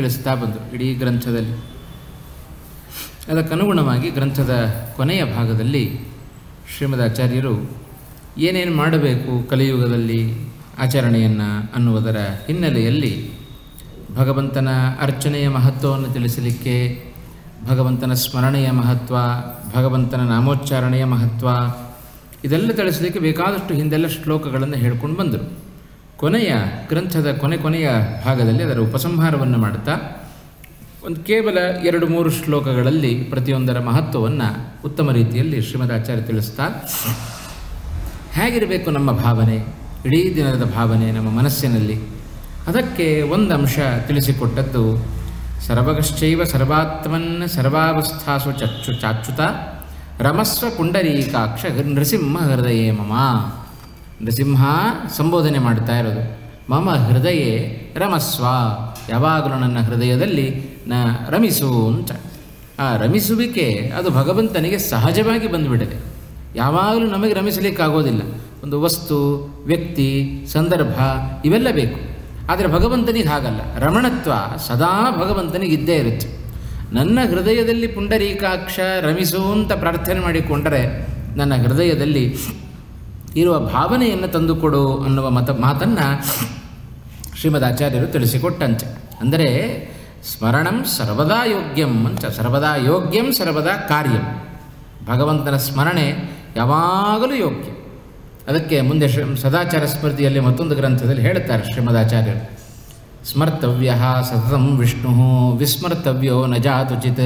ತಿಳಿಸ್ತಾ ಬಂದರು ಇಡೀ ಗ್ರಂಥದಲ್ಲಿ ಅದಕ್ಕನುಗುಣವಾಗಿ ಗ್ರಂಥದ ಕೊನೆಯ ಭಾಗದಲ್ಲಿ ಶ್ರೀಮದಾಚಾರ್ಯರು ಏನೇನು ಮಾಡಬೇಕು ಕಲಿಯುಗದಲ್ಲಿ ಆಚರಣೆಯನ್ನು ಅನ್ನುವುದರ ಹಿನ್ನೆಲೆಯಲ್ಲಿ ಭಗವಂತನ ಅರ್ಚನೆಯ ಮಹತ್ವವನ್ನು ತಿಳಿಸಲಿಕ್ಕೆ ಭಗವಂತನ ಸ್ಮರಣೆಯ ಮಹತ್ವ ಭಗವಂತನ ನಾಮೋಚ್ಚಾರಣೆಯ ಮಹತ್ವ ಇದೆಲ್ಲ ತಿಳಿಸಲಿಕ್ಕೆ ಬೇಕಾದಷ್ಟು ಹಿಂದೆಲ್ಲ ಶ್ಲೋಕಗಳನ್ನು ಹೇಳ್ಕೊಂಡು ಬಂದರು ಕೊನೆಯ ಗ್ರಂಥದ ಕೊನೆ ಕೊನೆಯ ಭಾಗದಲ್ಲಿ ಅದರ ಉಪಸಂಹಾರವನ್ನು ಮಾಡುತ್ತಾ ಒಂದು ಕೇವಲ ಎರಡು ಮೂರು ಶ್ಲೋಕಗಳಲ್ಲಿ ಪ್ರತಿಯೊಂದರ ಮಹತ್ವವನ್ನು ಉತ್ತಮ ರೀತಿಯಲ್ಲಿ ಶ್ರೀಮದಾಚಾರ್ಯ ತಿಳಿಸ್ತಾ ಹೇಗಿರಬೇಕು ನಮ್ಮ ಭಾವನೆ ಇಡೀ ದಿನದ ಭಾವನೆ ನಮ್ಮ ಮನಸ್ಸಿನಲ್ಲಿ ಅದಕ್ಕೆ ಒಂದು ಅಂಶ ತಿಳಿಸಿಕೊಟ್ಟದ್ದು ಸರ್ವಗಶ್ಚೈವ ಸರ್ವಾತ್ಮನ್ ಸರ್ವಾವಸ್ಥಾಸು ಚಚ್ಚು ಚಾಚ್ಯುತ ರಮಸ್ವ ಪುಂಡರೀಕಾಕ್ಷ ನೃಸಿಂಹ ಹೃದಯೇ ಮಮ ನೃಸಿಂಹ ಸಂಬೋಧನೆ ಮಾಡ್ತಾ ಇರೋದು ಮಮ ಹೃದಯೇ ರಮಸ್ವ ಯಾವಾಗಲೂ ನನ್ನ ಹೃದಯದಲ್ಲಿ ನ ರಮಿಸು ಅಂತ ಆ ರಮಿಸುವಿಕೆ ಅದು ಭಗವಂತನಿಗೆ ಸಹಜವಾಗಿ ಬಂದುಬಿಟ್ಟಿದೆ ಯಾವಾಗಲೂ ನಮಗೆ ರಮಿಸಲಿಕ್ಕಾಗೋದಿಲ್ಲ ಒಂದು ವಸ್ತು ವ್ಯಕ್ತಿ ಸಂದರ್ಭ ಇವೆಲ್ಲ ಬೇಕು ಆದರೆ ಭಗವಂತನಿಗೆ ಹಾಗಲ್ಲ ರಮಣತ್ವ ಸದಾ ಭಗವಂತನಿಗೆ ಇದ್ದೇ ಇರುತ್ತೆ ನನ್ನ ಹೃದಯದಲ್ಲಿ ಪುಂಡರೀಕಾಕ್ಷ ರಮಿಸು ಅಂತ ಪ್ರಾರ್ಥನೆ ಮಾಡಿಕೊಂಡರೆ ನನ್ನ ಹೃದಯದಲ್ಲಿ ಇರುವ ಭಾವನೆಯನ್ನು ತಂದುಕೊಡು ಅನ್ನುವ ಮತ ಮಾತನ್ನು ಶ್ರೀಮದ್ ಆಚಾರ್ಯರು ತಿಳಿಸಿಕೊಟ್ಟಂತೆ ಅಂದರೆ ಸ್ಮರಣಂ ಸರ್ವದಾ ಯೋಗ್ಯಂ ಅಂತ ಸರ್ವದಾ ಯೋಗ್ಯಂ ಸರ್ವದಾ ಕಾರ್ಯಂ ಭಗವಂತನ ಸ್ಮರಣೆ ಯಾವಾಗಲೂ ಯೋಗ್ಯ ಅದಕ್ಕೆ ಮುಂದೆ ಶ್ರೀ ಸದಾಚಾರ ಸ್ಮೃತಿಯಲ್ಲಿ ಮತ್ತೊಂದು ಗ್ರಂಥದಲ್ಲಿ ಹೇಳುತ್ತಾರೆ ಶ್ರೀಮದಾಚಾರ್ಯರು ಸ್ಮರ್ತವ್ಯ ಸತತಂ ವಿಷ್ಣು ವಿಸ್ಮರ್ತವ್ಯೋ ನ ಜಾತುಚಿತ್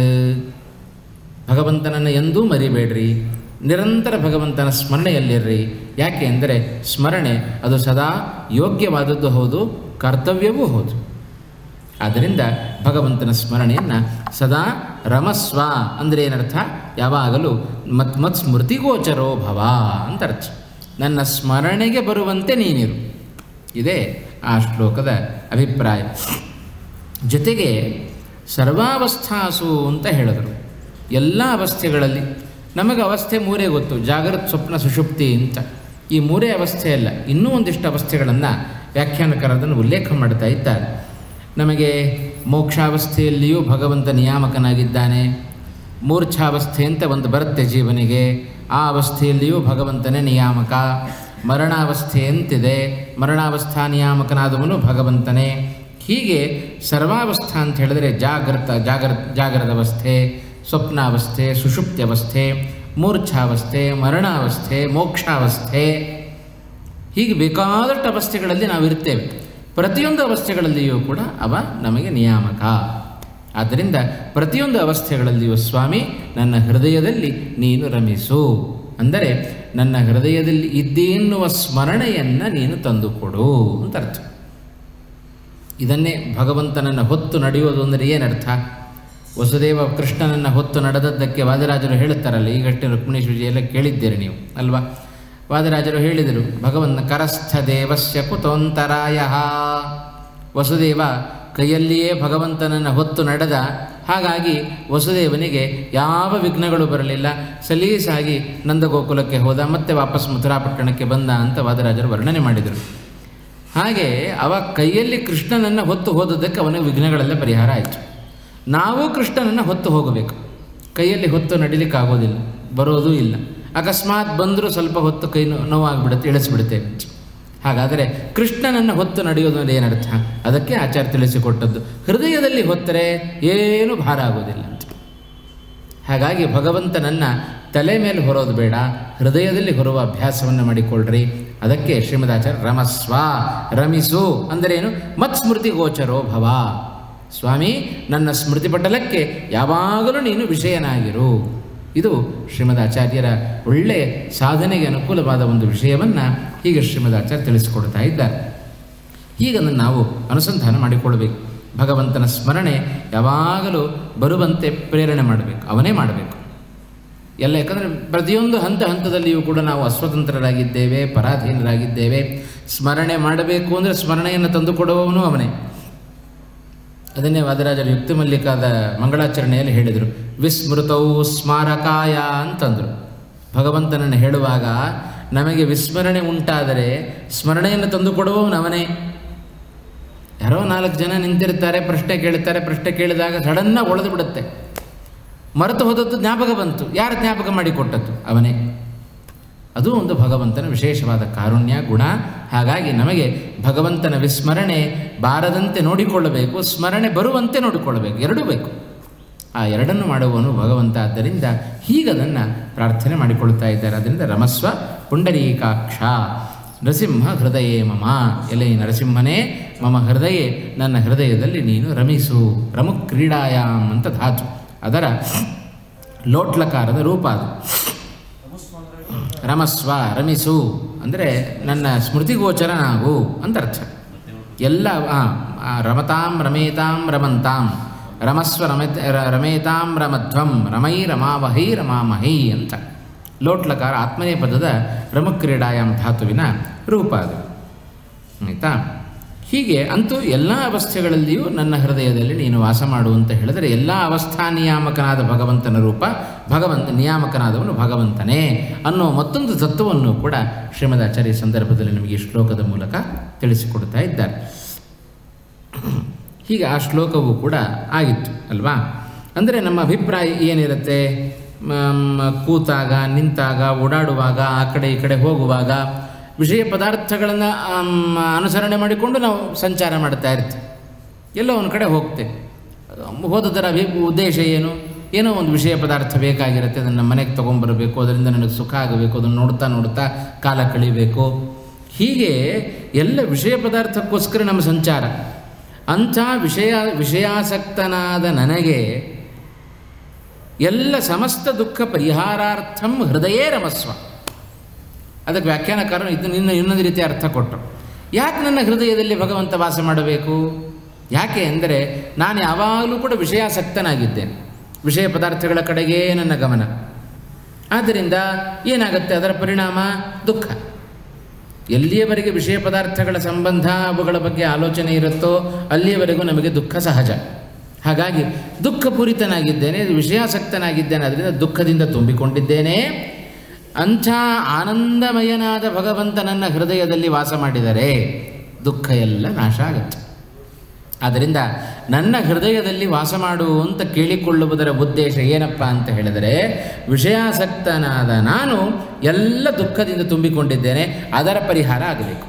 ಭಗವಂತನನ್ನು ಎಂದೂ ಮರಿಬೇಡ್ರಿ ನಿರಂತರ ಭಗವಂತನ ಸ್ಮರಣೆಯಲ್ಲಿರ್ರಿ ಯಾಕೆ ಅಂದರೆ ಸ್ಮರಣೆ ಅದು ಸದಾ ಯೋಗ್ಯವಾದದ್ದು ಹೌದು ಕರ್ತವ್ಯವೂ ಹೌದು ಆದ್ದರಿಂದ ಭಗವಂತನ ಸ್ಮರಣೆಯನ್ನು ಸದಾ ರಮಸ್ವ ಅಂದರೆ ಏನರ್ಥ ಯಾವಾಗಲೂ ಮತ್ ಮತ್ ಸ್ಮೃತಿಗೋಚರೋ ಭವ ಅಂತ ಅರ್ಥ ನನ್ನ ಸ್ಮರಣೆಗೆ ಬರುವಂತೆ ನೀನಿರು ಇದೇ ಆ ಶ್ಲೋಕದ ಅಭಿಪ್ರಾಯ ಜೊತೆಗೆ ಸರ್ವಾವಸ್ಥಾಸು ಅಂತ ಹೇಳಿದರು ಎಲ್ಲ ಅವಸ್ಥೆಗಳಲ್ಲಿ ನಮಗೆ ಅವಸ್ಥೆ ಮೂರೇ ಗೊತ್ತು ಜಾಗೃತ ಸ್ವಪ್ನ ಸುಷುಪ್ತಿ ಅಂತ ಈ ಮೂರೇ ಅವಸ್ಥೆ ಅಲ್ಲ ಇನ್ನೂ ಒಂದಿಷ್ಟು ಅವಸ್ಥೆಗಳನ್ನು ವ್ಯಾಖ್ಯಾನಕಾರದನ್ನು ಉಲ್ಲೇಖ ಮಾಡ್ತಾ ಇದ್ದಾರೆ ನಮಗೆ ಮೋಕ್ಷಾವಸ್ಥೆಯಲ್ಲಿಯೂ ಭಗವಂತ ನಿಯಾಮಕನಾಗಿದ್ದಾನೆ ಮೂರ್ಛಾವಸ್ಥೆ ಅಂತ ಒಂದು ಬರುತ್ತೆ ಜೀವನಿಗೆ ಆ ಅವಸ್ಥೆಯಲ್ಲಿಯೂ ಭಗವಂತನೇ ನಿಯಾಮಕ ಮರಣಾವಸ್ಥೆ ಅಂತಿದೆ ಮರಣಾವಸ್ಥಾ ನಿಯಾಮಕನಾದವನು ಭಗವಂತನೇ ಹೀಗೆ ಸರ್ವಾವಸ್ಥಾ ಅಂತ ಹೇಳಿದರೆ ಜಾಗೃತ ಜಾಗೃತ ಜಾಗೃತ ಅವಸ್ಥೆ ಸ್ವಪ್ನಾವಸ್ಥೆ ಸುಷುಪ್ತ್ಯವಸ್ಥೆ ಮೂರ್ಛಾವಸ್ಥೆ ಮರಣಾವಸ್ಥೆ ಮೋಕ್ಷಾವಸ್ಥೆ ಹೀಗೆ ಬೇಕಾದಷ್ಟು ಅವಸ್ಥೆಗಳಲ್ಲಿ ನಾವು ಇರ್ತೇವೆ ಪ್ರತಿಯೊಂದು ಅವಸ್ಥೆಗಳಲ್ಲಿಯೂ ಕೂಡ ಅವ ನಮಗೆ ನಿಯಾಮಕ ಆದ್ದರಿಂದ ಪ್ರತಿಯೊಂದು ಅವಸ್ಥೆಗಳಲ್ಲಿಯೂ ಸ್ವಾಮಿ ನನ್ನ ಹೃದಯದಲ್ಲಿ ನೀನು ರಮಿಸು ಅಂದರೆ ನನ್ನ ಹೃದಯದಲ್ಲಿ ಇದ್ದೇನ್ನುವ ಸ್ಮರಣೆಯನ್ನು ನೀನು ತಂದುಕೊಡು ಅಂತ ಅರ್ಥ ಇದನ್ನೇ ಭಗವಂತನನ್ನು ಹೊತ್ತು ನಡೆಯೋದು ಅಂದರೆ ಏನರ್ಥ ವಸುದೇವ ಕೃಷ್ಣನನ್ನು ಹೊತ್ತು ನಡೆದದ್ದಕ್ಕೆ ವಾದರಾಜರು ಹೇಳುತ್ತಾರಲ್ಲ ಈಗಷ್ಟೇ ರುಕ್ಮಿಣೇಶ್ವರಿ ಎಲ್ಲ ಕೇಳಿದ್ದೀರಿ ನೀವು ಅಲ್ವಾ ವಾದರಾಜರು ಹೇಳಿದರು ಭಗವಂತ ಕರಸ್ಥ ದೇವಸ್ಯ ಕುತೋಂತರಾಯ ವಸುದೇವ ಕೈಯಲ್ಲಿಯೇ ಭಗವಂತನನ್ನು ಹೊತ್ತು ನಡೆದ ಹಾಗಾಗಿ ವಸುದೇವನಿಗೆ ಯಾವ ವಿಘ್ನಗಳು ಬರಲಿಲ್ಲ ಸಲೀಸಾಗಿ ನಂದಗೋಕುಲಕ್ಕೆ ಹೋದ ಮತ್ತೆ ವಾಪಸ್ ಮಥುರಾಪಟ್ಟಣಕ್ಕೆ ಬಂದ ಅಂತ ವಾದರಾಜರು ವರ್ಣನೆ ಮಾಡಿದರು ಹಾಗೆ ಅವ ಕೈಯಲ್ಲಿ ಕೃಷ್ಣನನ್ನು ಹೊತ್ತು ಹೋದದ್ದಕ್ಕೆ ಅವನಿಗೆ ವಿಘ್ನಗಳೆಲ್ಲ ಪರಿಹಾರ ಆಯಿತು ನಾವು ಕೃಷ್ಣನನ್ನು ಹೊತ್ತು ಹೋಗಬೇಕು ಕೈಯಲ್ಲಿ ಹೊತ್ತು ನಡಿಲಿಕ್ಕಾಗೋದಿಲ್ಲ ಬರೋದೂ ಇಲ್ಲ ಅಕಸ್ಮಾತ್ ಬಂದರೂ ಸ್ವಲ್ಪ ಹೊತ್ತು ಕೈ ನೋ ನೋವಾಗಿಬಿಡುತ್ತೆ ಇಳಿಸ್ಬಿಡುತ್ತೇವೆ ಹಾಗಾದರೆ ಕೃಷ್ಣನನ್ನು ಹೊತ್ತು ನಡೆಯೋದು ಅಂದರೆ ಏನರ್ಥ ಅದಕ್ಕೆ ಆಚಾರ ತಿಳಿಸಿಕೊಟ್ಟದ್ದು ಹೃದಯದಲ್ಲಿ ಹೊತ್ತರೆ ಏನೂ ಭಾರ ಆಗೋದಿಲ್ಲ ಅಂತ ಹಾಗಾಗಿ ಭಗವಂತನನ್ನು ತಲೆ ಮೇಲೆ ಹೊರೋದು ಬೇಡ ಹೃದಯದಲ್ಲಿ ಹೊರುವ ಅಭ್ಯಾಸವನ್ನು ಮಾಡಿಕೊಳ್ಳ್ರಿ ಅದಕ್ಕೆ ಶ್ರೀಮದಾಚಾರ್ಯ ರಮಸ್ವ ರಮಿಸು ಅಂದರೇನು ಮತ್ ಸ್ಮೃತಿ ಗೋಚರೋ ಭವ ಸ್ವಾಮಿ ನನ್ನ ಸ್ಮೃತಿ ಪಟಲಕ್ಕೆ ಯಾವಾಗಲೂ ನೀನು ವಿಷಯನಾಗಿರು ಇದು ಶ್ರೀಮದಾಚಾರ್ಯರ ಒಳ್ಳೆಯ ಸಾಧನೆಗೆ ಅನುಕೂಲವಾದ ಒಂದು ವಿಷಯವನ್ನು ಹೀಗೆ ಶ್ರೀಮದಾಚಾರ್ಯ ತಿಳಿಸಿಕೊಡ್ತಾ ಇದ್ದಾರೆ ಈಗ ಅದನ್ನು ನಾವು ಅನುಸಂಧಾನ ಮಾಡಿಕೊಳ್ಬೇಕು ಭಗವಂತನ ಸ್ಮರಣೆ ಯಾವಾಗಲೂ ಬರುವಂತೆ ಪ್ರೇರಣೆ ಮಾಡಬೇಕು ಅವನೇ ಮಾಡಬೇಕು ಎಲ್ಲ ಯಾಕಂದರೆ ಪ್ರತಿಯೊಂದು ಹಂತ ಹಂತದಲ್ಲಿಯೂ ಕೂಡ ನಾವು ಅಸ್ವತಂತ್ರರಾಗಿದ್ದೇವೆ ಪರಾಧೀನರಾಗಿದ್ದೇವೆ ಸ್ಮರಣೆ ಮಾಡಬೇಕು ಅಂದರೆ ಸ್ಮರಣೆಯನ್ನು ತಂದುಕೊಡುವವನು ಅವನೇ ಅದನ್ನೇ ವಾದರಾಜರು ಯುಕ್ತಿ ಮಲ್ಲಿಕಾದ ಮಂಗಳಾಚರಣೆಯಲ್ಲಿ ಹೇಳಿದರು ವಿಸ್ಮೃತೌ ಸ್ಮಾರಕಾಯ ಅಂತಂದರು ಭಗವಂತನನ್ನು ಹೇಳುವಾಗ ನಮಗೆ ವಿಸ್ಮರಣೆ ಉಂಟಾದರೆ ಸ್ಮರಣೆಯನ್ನು ತಂದುಕೊಡುವವನು ಅವನೇ ಯಾರೋ ನಾಲ್ಕು ಜನ ನಿಂತಿರ್ತಾರೆ ಪ್ರಶ್ನೆ ಕೇಳ್ತಾರೆ ಪ್ರಶ್ನೆ ಕೇಳಿದಾಗ ಸಡನ್ನಾಗಿ ಒಳೆದು ಬಿಡುತ್ತೆ ಮರೆತು ಹೋದದ್ದು ಜ್ಞಾಪಕ ಬಂತು ಯಾರು ಜ್ಞಾಪಕ ಮಾಡಿಕೊಟ್ಟದ್ದು ಅವನೇ ಅದು ಒಂದು ಭಗವಂತನ ವಿಶೇಷವಾದ ಕಾರುಣ್ಯ ಗುಣ ಹಾಗಾಗಿ ನಮಗೆ ಭಗವಂತನ ವಿಸ್ಮರಣೆ ಬಾರದಂತೆ ನೋಡಿಕೊಳ್ಳಬೇಕು ಸ್ಮರಣೆ ಬರುವಂತೆ ನೋಡಿಕೊಳ್ಳಬೇಕು ಎರಡೂ ಬೇಕು ಆ ಎರಡನ್ನು ಮಾಡುವವನು ಭಗವಂತ ಆದ್ದರಿಂದ ಹೀಗದನ್ನು ಪ್ರಾರ್ಥನೆ ಮಾಡಿಕೊಳ್ಳುತ್ತಾ ಇದ್ದಾರೆ ಅದರಿಂದ ರಮಸ್ವ ಪುಂಡರೀಕಾಕ್ಷ ನರಸಿಂಹ ಹೃದಯೇ ಮಮ ಎಲೆ ನರಸಿಂಹನೇ ಮಮ ಹೃದಯೇ ನನ್ನ ಹೃದಯದಲ್ಲಿ ನೀನು ರಮಿಸು ರಮು ಕ್ರೀಡಾಯಾಮ್ ಅಂತ ಧಾತು ಅದರ ಲೋಟ್ಲಕಾರದ ರೂಪ ಅದು ರಮಸ್ವ ರಮಿಸು ಅಂದರೆ ನನ್ನ ಸ್ಮೃತಿಗೋಚರ ನಾವು ಅಂತ ಅರ್ಥ ಎಲ್ಲ ಆ, ಆ, ರಮತಾಂ ರಮೇತಾಂ ರಮಂತಾಂ ರಮಸ್ವ ರಮೇತ ರ- ರಮೇತಾಂ ರಮಧ್ವಂ ರಮೈ ರಮಾವಹೈ ರಮಾಮಹೈ ಅಂತ ಲೋಟ್ಲಕಾರ ಆತ್ಮನೇ ಪದದ ರಮಕ್ರೀಡಾಯಾಮ್ ಧಾತುವಿನ ರೂಪ ಅದು ಆಯಿತಾ ಹೀಗೆ ಅಂತೂ ಎಲ್ಲ ಅವಸ್ಥೆಗಳಲ್ಲಿಯೂ ನನ್ನ ಹೃದಯದಲ್ಲಿ ನೀನು ವಾಸ ಮಾಡು ಅಂತ ಹೇಳಿದರೆ ಎಲ್ಲ ಅವಸ್ಥಾ ನಿಯಾಮಕನಾದ ಭಗವಂತನ ರೂಪ ಭಗವಂತ ನಿಯಾಮಕನಾದವನು ಭಗವಂತನೇ ಅನ್ನೋ ಮತ್ತೊಂದು ತತ್ವವನ್ನು ಕೂಡ ಶ್ರೀಮದಾಚಾರ್ಯ ಸಂದರ್ಭದಲ್ಲಿ ನಮಗೆ ಈ ಶ್ಲೋಕದ ಮೂಲಕ ತಿಳಿಸಿಕೊಡ್ತಾ ಇದ್ದಾರೆ ಹೀಗೆ ಆ ಶ್ಲೋಕವೂ ಕೂಡ ಆಗಿತ್ತು ಅಲ್ವಾ ಅಂದರೆ ನಮ್ಮ ಅಭಿಪ್ರಾಯ ಏನಿರುತ್ತೆ ಮ- ಕೂತಾಗ ನಿಂತಾಗ ಓಡಾಡುವಾಗ ಆ ಕಡೆ ಈ ಕಡೆ ಹೋಗುವಾಗ ವಿಷಯ ಪದಾರ್ಥಗಳನ್ನು ಅನುಸರಣೆ ಮಾಡಿಕೊಂಡು ನಾವು ಸಂಚಾರ ಮಾಡ್ತಾ ಇರ್ತೀವಿ ಎಲ್ಲೋ ಒಂದು ಕಡೆ ಹೋಗ್ತೇವೆ ಹೋದದರ ಅಭಿ ಉದ್ದೇಶ ಏನು ಏನೋ ಒಂದು ವಿಷಯ ಪದಾರ್ಥ ಬೇಕಾಗಿರುತ್ತೆ ಅದನ್ನು ನಮ್ಮ ಮನೆಗೆ ತೊಗೊಂಬರಬೇಕು ಅದರಿಂದ ನನಗೆ ಸುಖ ಆಗಬೇಕು ಅದನ್ನು ನೋಡ್ತಾ ನೋಡ್ತಾ ಕಾಲ ಕಳಿಬೇಕು ಹೀಗೆ ಎಲ್ಲ ವಿಷಯ ಪದಾರ್ಥಕ್ಕೋಸ್ಕರ ನಮ್ಮ ಸಂಚಾರ ಅಂಥ ವಿಷಯ ವಿಷಯಾಸಕ್ತನಾದ ನನಗೆ ಎಲ್ಲ ಸಮಸ್ತ ದುಃಖ ಪರಿಹಾರಾರ್ಥಂ ಹೃದಯೇ ರಮಸ್ವ ಅದಕ್ಕೆ ವ್ಯಾಖ್ಯಾನಕಾರನು ಇದನ್ನು ಇನ್ನು ಇನ್ನೊಂದು ರೀತಿ ಅರ್ಥ ಕೊಟ್ಟರು ಯಾಕೆ ನನ್ನ ಹೃದಯದಲ್ಲಿ ಭಗವಂತ ವಾಸ ಮಾಡಬೇಕು ಯಾಕೆ ಅಂದರೆ ನಾನು ಯಾವಾಗಲೂ ಕೂಡ ವಿಷಯಾಸಕ್ತನಾಗಿದ್ದೇನೆ ವಿಷಯ ಪದಾರ್ಥಗಳ ಕಡೆಗೇ ನನ್ನ ಗಮನ ಆದ್ದರಿಂದ ಏನಾಗುತ್ತೆ ಅದರ ಪರಿಣಾಮ ದುಃಖ ಎಲ್ಲಿಯವರೆಗೆ ವಿಷಯ ಪದಾರ್ಥಗಳ ಸಂಬಂಧ ಅವುಗಳ ಬಗ್ಗೆ ಆಲೋಚನೆ ಇರುತ್ತೋ ಅಲ್ಲಿಯವರೆಗೂ ನಮಗೆ ದುಃಖ ಸಹಜ ಹಾಗಾಗಿ ದುಃಖಪೂರಿತನಾಗಿದ್ದೇನೆ ವಿಷಯಾಸಕ್ತನಾಗಿದ್ದೇನೆ ಅದರಿಂದ ದುಃಖದಿಂದ ತುಂಬಿಕೊಂಡಿದ್ದೇನೆ ಅಂಥ ಆನಂದಮಯನಾದ ಭಗವಂತ ನನ್ನ ಹೃದಯದಲ್ಲಿ ವಾಸ ಮಾಡಿದರೆ ದುಃಖ ಎಲ್ಲ ನಾಶ ಆಗುತ್ತೆ ಆದ್ದರಿಂದ ನನ್ನ ಹೃದಯದಲ್ಲಿ ವಾಸ ಮಾಡು ಅಂತ ಕೇಳಿಕೊಳ್ಳುವುದರ ಉದ್ದೇಶ ಏನಪ್ಪ ಅಂತ ಹೇಳಿದರೆ ವಿಷಯಾಸಕ್ತನಾದ ನಾನು ಎಲ್ಲ ದುಃಖದಿಂದ ತುಂಬಿಕೊಂಡಿದ್ದೇನೆ ಅದರ ಪರಿಹಾರ ಆಗಬೇಕು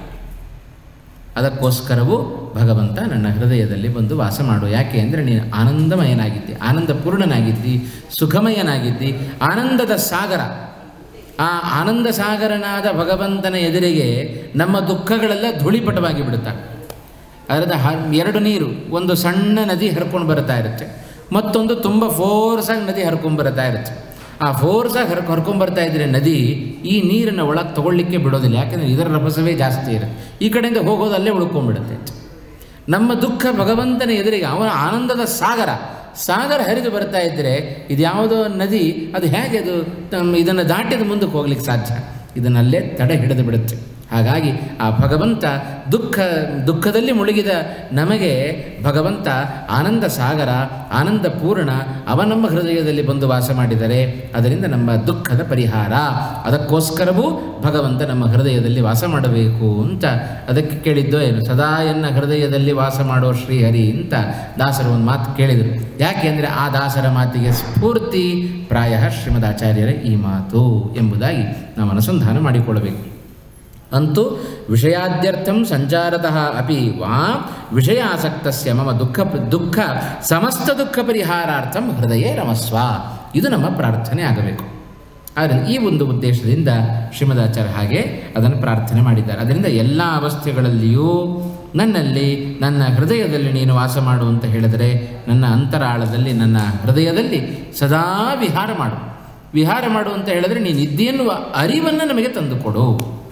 ಅದಕ್ಕೋಸ್ಕರವೂ ಭಗವಂತ ನನ್ನ ಹೃದಯದಲ್ಲಿ ಬಂದು ವಾಸ ಮಾಡು ಯಾಕೆ ಅಂದರೆ ನೀನು ಆನಂದಮಯನಾಗಿದ್ದಿ ಆನಂದಪೂರ್ಣನಾಗಿದ್ದಿ ಸುಖಮಯನಾಗಿದ್ದಿ ಆನಂದದ ಸಾಗರ ಆ ಆನಂದ ಸಾಗರನಾದ ಭಗವಂತನ ಎದುರಿಗೆ ನಮ್ಮ ದುಃಖಗಳೆಲ್ಲ ಧೂಳಿಪಟವಾಗಿ ಬಿಡುತ್ತಾ ಅದರದ ಹ ಎರಡು ನೀರು ಒಂದು ಸಣ್ಣ ನದಿ ಹರ್ಕೊಂಡು ಬರ್ತಾ ಇರುತ್ತೆ ಮತ್ತೊಂದು ತುಂಬ ಫೋರ್ಸಾಗಿ ನದಿ ಹರ್ಕೊಂಡು ಬರ್ತಾ ಇರುತ್ತೆ ಆ ಫೋರ್ಸಾಗಿ ಹರ್ ಹರ್ಕೊಂಬರ್ತಾ ಇದ್ರೆ ನದಿ ಈ ನೀರನ್ನು ಒಳಗೆ ತಗೊಳ್ಳಿಕ್ಕೆ ಬಿಡೋದಿಲ್ಲ ಯಾಕೆಂದರೆ ಇದರ ರಭಸವೇ ಜಾಸ್ತಿ ಇರುತ್ತೆ ಈ ಕಡೆಯಿಂದ ಹೋಗೋದು ಅಲ್ಲೇ ಉಳ್ಕೊಂಡ್ಬಿಡುತ್ತೆ ನಮ್ಮ ದುಃಖ ಭಗವಂತನ ಎದುರಿಗೆ ಅವನ ಆನಂದದ ಸಾಗರ ಸಾಗರ ಹರಿದು ಬರ್ತಾ ಇದ್ದರೆ ಇದು ಯಾವುದೋ ನದಿ ಅದು ಹೇಗೆ ಅದು ತಮ್ಮ ಇದನ್ನು ದಾಟಿದ ಮುಂದಕ್ಕೆ ಹೋಗ್ಲಿಕ್ಕೆ ಸಾಧ್ಯ ಇದನ್ನಲ್ಲೇ ತಡೆ ಹಿಡಿದು ಬಿಡುತ್ತೆ ಹಾಗಾಗಿ ಆ ಭಗವಂತ ದುಃಖ ದುಃಖದಲ್ಲಿ ಮುಳುಗಿದ ನಮಗೆ ಭಗವಂತ ಆನಂದ ಸಾಗರ ಆನಂದ ಪೂರ್ಣ ಅವ ನಮ್ಮ ಹೃದಯದಲ್ಲಿ ಬಂದು ವಾಸ ಮಾಡಿದರೆ ಅದರಿಂದ ನಮ್ಮ ದುಃಖದ ಪರಿಹಾರ ಅದಕ್ಕೋಸ್ಕರವೂ ಭಗವಂತ ನಮ್ಮ ಹೃದಯದಲ್ಲಿ ವಾಸ ಮಾಡಬೇಕು ಅಂತ ಅದಕ್ಕೆ ಕೇಳಿದ್ದೋ ಏನು ಸದಾ ಎನ್ನ ಹೃದಯದಲ್ಲಿ ವಾಸ ಮಾಡೋ ಶ್ರೀಹರಿ ಅಂತ ದಾಸರು ಒಂದು ಮಾತು ಕೇಳಿದರು ಯಾಕೆ ಅಂದರೆ ಆ ದಾಸರ ಮಾತಿಗೆ ಸ್ಫೂರ್ತಿ ಪ್ರಾಯ ಶ್ರೀಮದಾಚಾರ್ಯರ ಈ ಮಾತು ಎಂಬುದಾಗಿ ನಾವು ಅನುಸಂಧಾನ ಮಾಡಿಕೊಳ್ಳಬೇಕು ಅಂತೂ ವಿಷಯಾದ್ಯರ್ಥಂ ಸಂಚಾರತಃ ಅಪಿ ವಾ ವಿಷಯಾಸಕ್ತಸ್ಯ ಮಮ ದುಃಖ ದುಃಖ ಸಮಸ್ತ ದುಃಖ ಪರಿಹಾರಾರ್ಥಂ ಹೃದಯೇ ರಮಸ್ವ ಇದು ನಮ್ಮ ಪ್ರಾರ್ಥನೆ ಆಗಬೇಕು ಆದರೆ ಈ ಒಂದು ಉದ್ದೇಶದಿಂದ ಶ್ರೀಮದಾಚಾರ್ಯ ಹಾಗೆ ಅದನ್ನು ಪ್ರಾರ್ಥನೆ ಮಾಡಿದ್ದಾರೆ ಅದರಿಂದ ಎಲ್ಲ ಅವಸ್ಥೆಗಳಲ್ಲಿಯೂ ನನ್ನಲ್ಲಿ ನನ್ನ ಹೃದಯದಲ್ಲಿ ನೀನು ವಾಸ ಮಾಡು ಅಂತ ಹೇಳಿದರೆ ನನ್ನ ಅಂತರಾಳದಲ್ಲಿ ನನ್ನ ಹೃದಯದಲ್ಲಿ ಸದಾ ವಿಹಾರ ಮಾಡು ವಿಹಾರ ಮಾಡು ಅಂತ ಹೇಳಿದರೆ ನೀನು ಇದ್ದೇನ್ನುವ ಅರಿವನ್ನು ನಮಗೆ ತಂದುಕೊಡು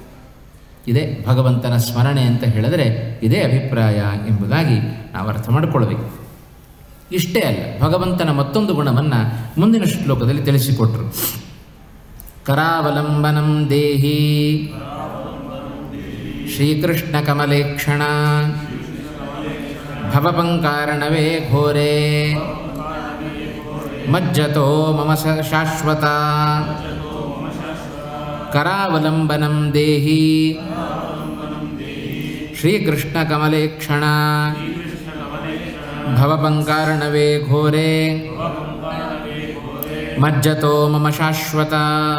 ಇದೇ ಭಗವಂತನ ಸ್ಮರಣೆ ಅಂತ ಹೇಳಿದರೆ ಇದೇ ಅಭಿಪ್ರಾಯ ಎಂಬುದಾಗಿ ನಾವು ಅರ್ಥ ಮಾಡಿಕೊಳ್ಬೇಕು ಇಷ್ಟೇ ಅಲ್ಲ ಭಗವಂತನ ಮತ್ತೊಂದು ಗುಣವನ್ನು ಮುಂದಿನ ಶ್ಲೋಕದಲ್ಲಿ ತಿಳಿಸಿಕೊಟ್ರು ಕರಾವಲಂಬನಂ ದೇಹಿ ಶ್ರೀಕೃಷ್ಣ ಕಮಲೇಕ್ಷಣ ಭವಪಂಕಾರಣವೇ ಘೋರೆ ಮಜ್ಜತೋ ಮಮ ಸ ಶಾಶ್ವತ ಕರಾವಲಂಬನಂ ದೇಹಿ ಶ್ರೀಕೃಷ್ಣ ಕಮಲೇಕ್ಷಣ ಭವಪಂಕಾರ್ಣವೇ ಘೋರೆ ಮಜ್ಜತೋ ಮಮ ಶಾಶ್ವತ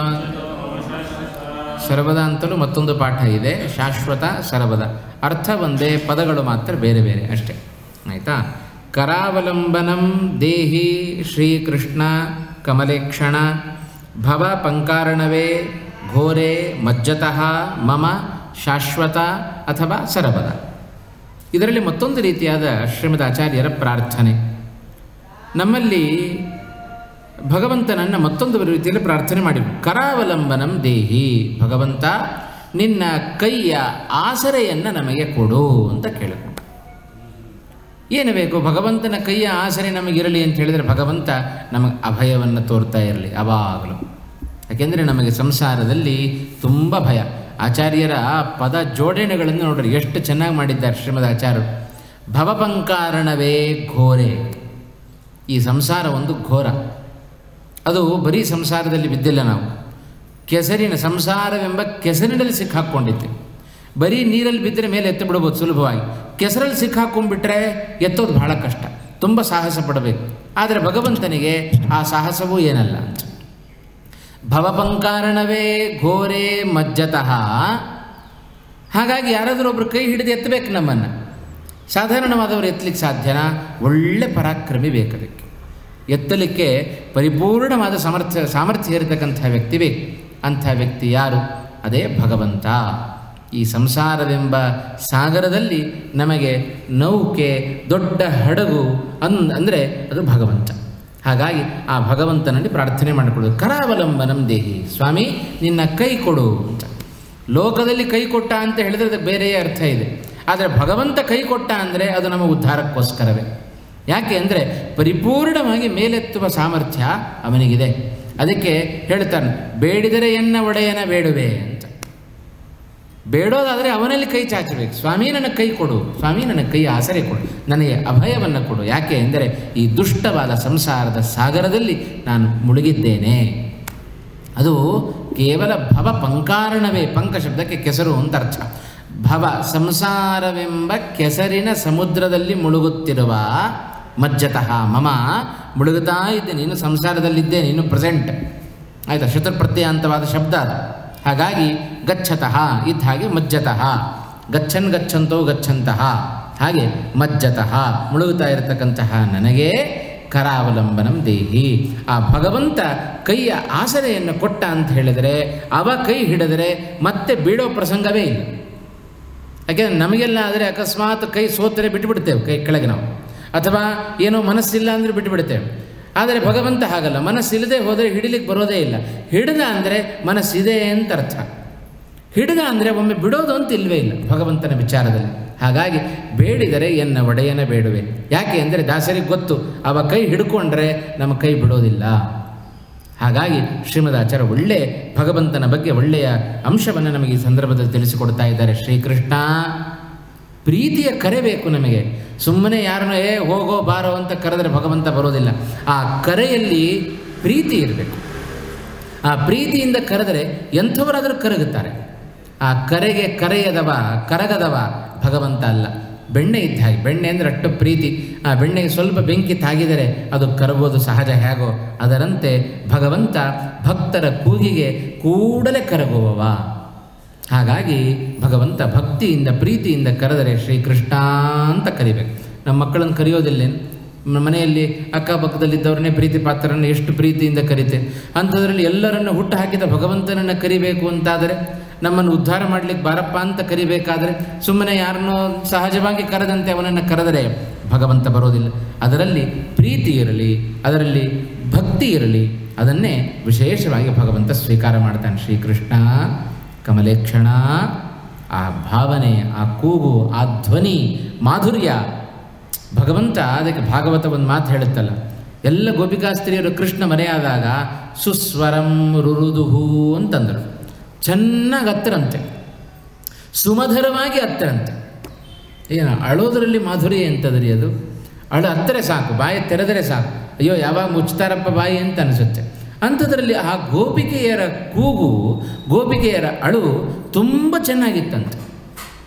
ಶರಬದ ಅಂತಲೂ ಮತ್ತೊಂದು ಪಾಠ ಇದೆ ಶಾಶ್ವತ ಶರಬದ ಅರ್ಥ ಒಂದೇ ಪದಗಳು ಮಾತ್ರ ಬೇರೆ ಬೇರೆ ಅಷ್ಟೇ ಆಯಿತಾ ಕರಾವಲಂಬನಂ ದೇಹಿ ಶ್ರೀಕೃಷ್ಣ ಕಮಲೇಕ್ಷಣ ಭವ ಪಂಕಾರ್ಣವೇ ಘೋರೆ ಮಜ್ಜತಃ ಮಮ ಶಾಶ್ವತ ಅಥವಾ ಸರಬದ ಇದರಲ್ಲಿ ಮತ್ತೊಂದು ರೀತಿಯಾದ ಶ್ರೀಮದ್ ಆಚಾರ್ಯರ ಪ್ರಾರ್ಥನೆ ನಮ್ಮಲ್ಲಿ ಭಗವಂತನನ್ನು ಮತ್ತೊಂದು ರೀತಿಯಲ್ಲಿ ಪ್ರಾರ್ಥನೆ ಮಾಡಿ ಕರಾವಲಂಬನಂ ದೇಹಿ ಭಗವಂತ ನಿನ್ನ ಕೈಯ ಆಸರೆಯನ್ನು ನಮಗೆ ಕೊಡು ಅಂತ ಕೇಳಿಕೊಂಡು ಏನು ಬೇಕು ಭಗವಂತನ ಕೈಯ ಆಸರೆ ನಮಗಿರಲಿ ಅಂತ ಹೇಳಿದರೆ ಭಗವಂತ ನಮಗೆ ಅಭಯವನ್ನು ತೋರ್ತಾ ಇರಲಿ ಅವಾಗಲೂ ಯಾಕೆಂದರೆ ನಮಗೆ ಸಂಸಾರದಲ್ಲಿ ತುಂಬ ಭಯ ಆಚಾರ್ಯರ ಪದ ಜೋಡಣೆಗಳನ್ನು ನೋಡ್ರಿ ಎಷ್ಟು ಚೆನ್ನಾಗಿ ಮಾಡಿದ್ದಾರೆ ಶ್ರೀಮದ್ ಆಚಾರ್ಯರು ಭವಪಂಕಾರಣವೇ ಘೋರೆ ಈ ಸಂಸಾರ ಒಂದು ಘೋರ ಅದು ಬರೀ ಸಂಸಾರದಲ್ಲಿ ಬಿದ್ದಿಲ್ಲ ನಾವು ಕೆಸರಿನ ಸಂಸಾರವೆಂಬ ಕೆಸರಿನಲ್ಲಿ ಸಿಕ್ಕಾಕ್ಕೊಂಡಿದ್ದೇವೆ ಬರೀ ನೀರಲ್ಲಿ ಬಿದ್ದರೆ ಮೇಲೆ ಎತ್ತು ಬಿಡ್ಬೋದು ಸುಲಭವಾಗಿ ಕೆಸರಲ್ಲಿ ಸಿಕ್ಕಾಕೊಂಡ್ಬಿಟ್ರೆ ಎತ್ತೋದು ಬಹಳ ಕಷ್ಟ ತುಂಬ ಸಾಹಸ ಪಡಬೇಕು ಆದರೆ ಭಗವಂತನಿಗೆ ಆ ಸಾಹಸವೂ ಏನಲ್ಲ ಅಂತ ಭವಪಂಕಾರಣವೇ ಘೋರೆ ಮಜ್ಜತಃ ಹಾಗಾಗಿ ಯಾರಾದರೂ ಒಬ್ಬರು ಕೈ ಹಿಡಿದು ಎತ್ತಬೇಕು ನಮ್ಮನ್ನು ಸಾಧಾರಣವಾದವರು ಎತ್ತಲಿಕ್ಕೆ ಸಾಧ್ಯನಾ ಒಳ್ಳೆ ಪರಾಕ್ರಮಿ ಬೇಕು ಅದಕ್ಕೆ ಎತ್ತಲಿಕ್ಕೆ ಪರಿಪೂರ್ಣವಾದ ಸಾಮರ್ಥ್ಯ ಸಾಮರ್ಥ್ಯ ಇರತಕ್ಕಂಥ ವ್ಯಕ್ತಿ ಬೇಕು ಅಂಥ ವ್ಯಕ್ತಿ ಯಾರು ಅದೇ ಭಗವಂತ ಈ ಸಂಸಾರವೆಂಬ ಸಾಗರದಲ್ಲಿ ನಮಗೆ ನೌಕೆ ದೊಡ್ಡ ಹಡಗು ಅನ್ ಅಂದರೆ ಅದು ಭಗವಂತ ಹಾಗಾಗಿ ಆ ಭಗವಂತನಲ್ಲಿ ಪ್ರಾರ್ಥನೆ ಮಾಡಿಕೊಳ್ಳೋದು ಕರಾವಲಂಬನಂ ದೇಹಿ ಸ್ವಾಮಿ ನಿನ್ನ ಕೈ ಕೊಡು ಅಂತ ಲೋಕದಲ್ಲಿ ಕೈ ಕೊಟ್ಟ ಅಂತ ಹೇಳಿದ್ರೆ ಅದಕ್ಕೆ ಬೇರೆಯೇ ಅರ್ಥ ಇದೆ ಆದರೆ ಭಗವಂತ ಕೈ ಕೊಟ್ಟ ಅಂದರೆ ಅದು ನಮ್ಮ ಉದ್ಧಾರಕ್ಕೋಸ್ಕರವೇ ಯಾಕೆ ಅಂದರೆ ಪರಿಪೂರ್ಣವಾಗಿ ಮೇಲೆತ್ತುವ ಸಾಮರ್ಥ್ಯ ಅವನಿಗಿದೆ ಅದಕ್ಕೆ ಹೇಳ್ತಾನೆ ಬೇಡಿದರೆ ಎನ್ನ ಒಡೆಯನ ಬೇಡುವೆ ಅಂತ ಬೇಡೋದಾದರೆ ಅವನಲ್ಲಿ ಕೈ ಚಾಚಬೇಕು ಸ್ವಾಮಿ ನನಗೆ ಕೈ ಕೊಡು ಸ್ವಾಮಿ ನನಗೆ ಕೈ ಆಸರೆ ಕೊಡು ನನಗೆ ಅಭಯವನ್ನು ಕೊಡು ಯಾಕೆ ಎಂದರೆ ಈ ದುಷ್ಟವಾದ ಸಂಸಾರದ ಸಾಗರದಲ್ಲಿ ನಾನು ಮುಳುಗಿದ್ದೇನೆ ಅದು ಕೇವಲ ಭವ ಪಂಕಾರಣವೇ ಪಂಕ ಶಬ್ದಕ್ಕೆ ಕೆಸರು ಅಂತ ಅರ್ಥ ಭವ ಸಂಸಾರವೆಂಬ ಕೆಸರಿನ ಸಮುದ್ರದಲ್ಲಿ ಮುಳುಗುತ್ತಿರುವ ಮಜ್ಜತಃ ಮಮ ಮುಳುಗುತ್ತಾ ಇದ್ದೆ ನೀನು ಸಂಸಾರದಲ್ಲಿದ್ದೆ ನೀನು ಪ್ರೆಸೆಂಟ್ ಆಯಿತಾ ಶತೃಪ್ರತ್ಯಯಾಂತವಾದ ಶಬ್ದ ಅದು ಹಾಗಾಗಿ ಗಚ್ಚತಃ ಇದ್ದ ಹಾಗೆ ಮಜ್ಜತಃ ಗಚ್ಚನ್ ಗಚ್ಚಂತೋ ಗಚ್ಚಂತಹ ಹಾಗೆ ಮಜ್ಜತಃ ಮುಳುಗುತ್ತಾ ಇರತಕ್ಕಂತಹ ನನಗೆ ಕರಾವಲಂಬನಂ ದೇಹಿ ಆ ಭಗವಂತ ಕೈಯ ಆಸರೆಯನ್ನು ಕೊಟ್ಟ ಅಂತ ಹೇಳಿದರೆ ಅವ ಕೈ ಹಿಡಿದರೆ ಮತ್ತೆ ಬೀಳೋ ಪ್ರಸಂಗವೇ ಇಲ್ಲ ಯಾಕೆಂದರೆ ನಮಗೆಲ್ಲ ಆದರೆ ಅಕಸ್ಮಾತ್ ಕೈ ಸೋತರೆ ಬಿಟ್ಟುಬಿಡ್ತೇವೆ ಕೈ ಕೆಳಗೆ ನಾವು ಅಥವಾ ಏನೋ ಮನಸ್ಸಿಲ್ಲ ಅಂದರೆ ಬಿಟ್ಟುಬಿಡ್ತೇವೆ ಆದರೆ ಭಗವಂತ ಹಾಗಲ್ಲ ಮನಸ್ಸಿಲ್ಲದೆ ಹೋದರೆ ಹಿಡಿಲಿಕ್ಕೆ ಬರೋದೇ ಇಲ್ಲ ಹಿಡಿದ ಅಂದರೆ ಮನಸ್ಸಿದೆ ಅಂತ ಅರ್ಥ ಹಿಡಿದ ಅಂದರೆ ಒಮ್ಮೆ ಬಿಡೋದು ಅಂತ ಇಲ್ವೇ ಇಲ್ಲ ಭಗವಂತನ ವಿಚಾರದಲ್ಲಿ ಹಾಗಾಗಿ ಬೇಡಿದರೆ ಎನ್ನ ಒಡೆಯನ ಬೇಡುವೆ ಯಾಕೆ ಅಂದರೆ ದಾಸರಿಗೆ ಗೊತ್ತು ಅವ ಕೈ ಹಿಡ್ಕೊಂಡ್ರೆ ನಮ್ಮ ಕೈ ಬಿಡೋದಿಲ್ಲ ಹಾಗಾಗಿ ಶ್ರೀಮದಾಚಾರ್ಯ ಒಳ್ಳೆ ಭಗವಂತನ ಬಗ್ಗೆ ಒಳ್ಳೆಯ ಅಂಶವನ್ನು ನಮಗೆ ಈ ಸಂದರ್ಭದಲ್ಲಿ ತಿಳಿಸಿಕೊಡ್ತಾ ಇದ್ದಾರೆ ಶ್ರೀಕೃಷ್ಣ ಪ್ರೀತಿಯ ಕರೆ ಬೇಕು ನಮಗೆ ಸುಮ್ಮನೆ ಯಾರನ್ನೋ ಏ ಹೋಗೋ ಬಾರೋ ಅಂತ ಕರೆದರೆ ಭಗವಂತ ಬರೋದಿಲ್ಲ ಆ ಕರೆಯಲ್ಲಿ ಪ್ರೀತಿ ಇರಬೇಕು ಆ ಪ್ರೀತಿಯಿಂದ ಕರೆದರೆ ಎಂಥವರಾದರೂ ಕರಗುತ್ತಾರೆ ಆ ಕರೆಗೆ ಕರೆಯದವ ಕರಗದವ ಭಗವಂತ ಅಲ್ಲ ಬೆಣ್ಣೆ ಇದ್ದ ಹಾಗೆ ಬೆಣ್ಣೆ ಅಂದರೆ ಅಷ್ಟು ಪ್ರೀತಿ ಆ ಬೆಣ್ಣೆಗೆ ಸ್ವಲ್ಪ ಬೆಂಕಿ ತಾಗಿದರೆ ಅದು ಕರಗೋದು ಸಹಜ ಹೇಗೋ ಅದರಂತೆ ಭಗವಂತ ಭಕ್ತರ ಕೂಗಿಗೆ ಕೂಡಲೇ ಕರಗುವವ ಹಾಗಾಗಿ ಭಗವಂತ ಭಕ್ತಿಯಿಂದ ಪ್ರೀತಿಯಿಂದ ಕರೆದರೆ ಶ್ರೀಕೃಷ್ಣ ಅಂತ ಕರಿಬೇಕು ನಮ್ಮ ಮಕ್ಕಳನ್ನು ಕರೆಯೋದಿಲ್ಲೇನು ಮ- ಮನೆಯಲ್ಲಿ ಅಕ್ಕಪಕ್ಕದಲ್ಲಿದ್ದವ್ರನ್ನೇ ಪ್ರೀತಿ ಪಾತ್ರರನ್ನು ಎಷ್ಟು ಪ್ರೀತಿಯಿಂದ ಕರಿತೆ ಅಂಥದ್ರಲ್ಲಿ ಎಲ್ಲರನ್ನು ಹುಟ್ಟು ಹಾಕಿದ ಭಗವಂತನನ್ನು ಕರಿಬೇಕು ಅಂತಾದರೆ ನಮ್ಮನ್ನು ಉದ್ಧಾರ ಮಾಡಲಿಕ್ಕೆ ಬಾರಪ್ಪ ಅಂತ ಕರಿಬೇಕಾದರೆ ಸುಮ್ಮನೆ ಯಾರನ್ನೋ ಸಹಜವಾಗಿ ಕರೆದಂತೆ ಅವನನ್ನು ಕರೆದರೆ ಭಗವಂತ ಬರೋದಿಲ್ಲ ಅದರಲ್ಲಿ ಪ್ರೀತಿ ಇರಲಿ ಅದರಲ್ಲಿ ಭಕ್ತಿ ಇರಲಿ ಅದನ್ನೇ ವಿಶೇಷವಾಗಿ ಭಗವಂತ ಸ್ವೀಕಾರ ಮಾಡ್ತಾನೆ ಶ್ರೀಕೃಷ್ಣ ಕಮಲೇಕ್ಷಣ ಆ ಭಾವನೆ ಆ ಕೂಗು ಆ ಧ್ವನಿ ಮಾಧುರ್ಯ ಭಗವಂತ ಅದಕ್ಕೆ ಭಾಗವತ ಒಂದು ಮಾತು ಹೇಳುತ್ತಲ್ಲ ಎಲ್ಲ ಗೋಪಿಕಾಸ್ತ್ರೀಯರು ಕೃಷ್ಣ ಮರೆಯಾದಾಗ ಸುಸ್ವರಂ ರುರುದುಹು ಅಂತಂದರು ಚೆನ್ನಾಗಿ ಹತ್ತರಂತೆ ಸುಮಧುರವಾಗಿ ಹತ್ತರಂತೆ ಏನು ಅಳೋದರಲ್ಲಿ ಮಾಧುರ್ಯ ಎಂತದ್ರಿ ಅದು ಅಳು ಹತ್ತರೆ ಸಾಕು ಬಾಯಿ ತೆರೆದರೆ ಸಾಕು ಅಯ್ಯೋ ಯಾವಾಗ ಮುಚ್ತಾರಪ್ಪ ಬಾಯಿ ಅಂತ ಅನಿಸುತ್ತೆ ಅಂಥದ್ರಲ್ಲಿ ಆ ಗೋಪಿಕೆಯರ ಕೂಗು ಗೋಪಿಕೆಯರ ಅಳು ತುಂಬ ಚೆನ್ನಾಗಿತ್ತಂತೆ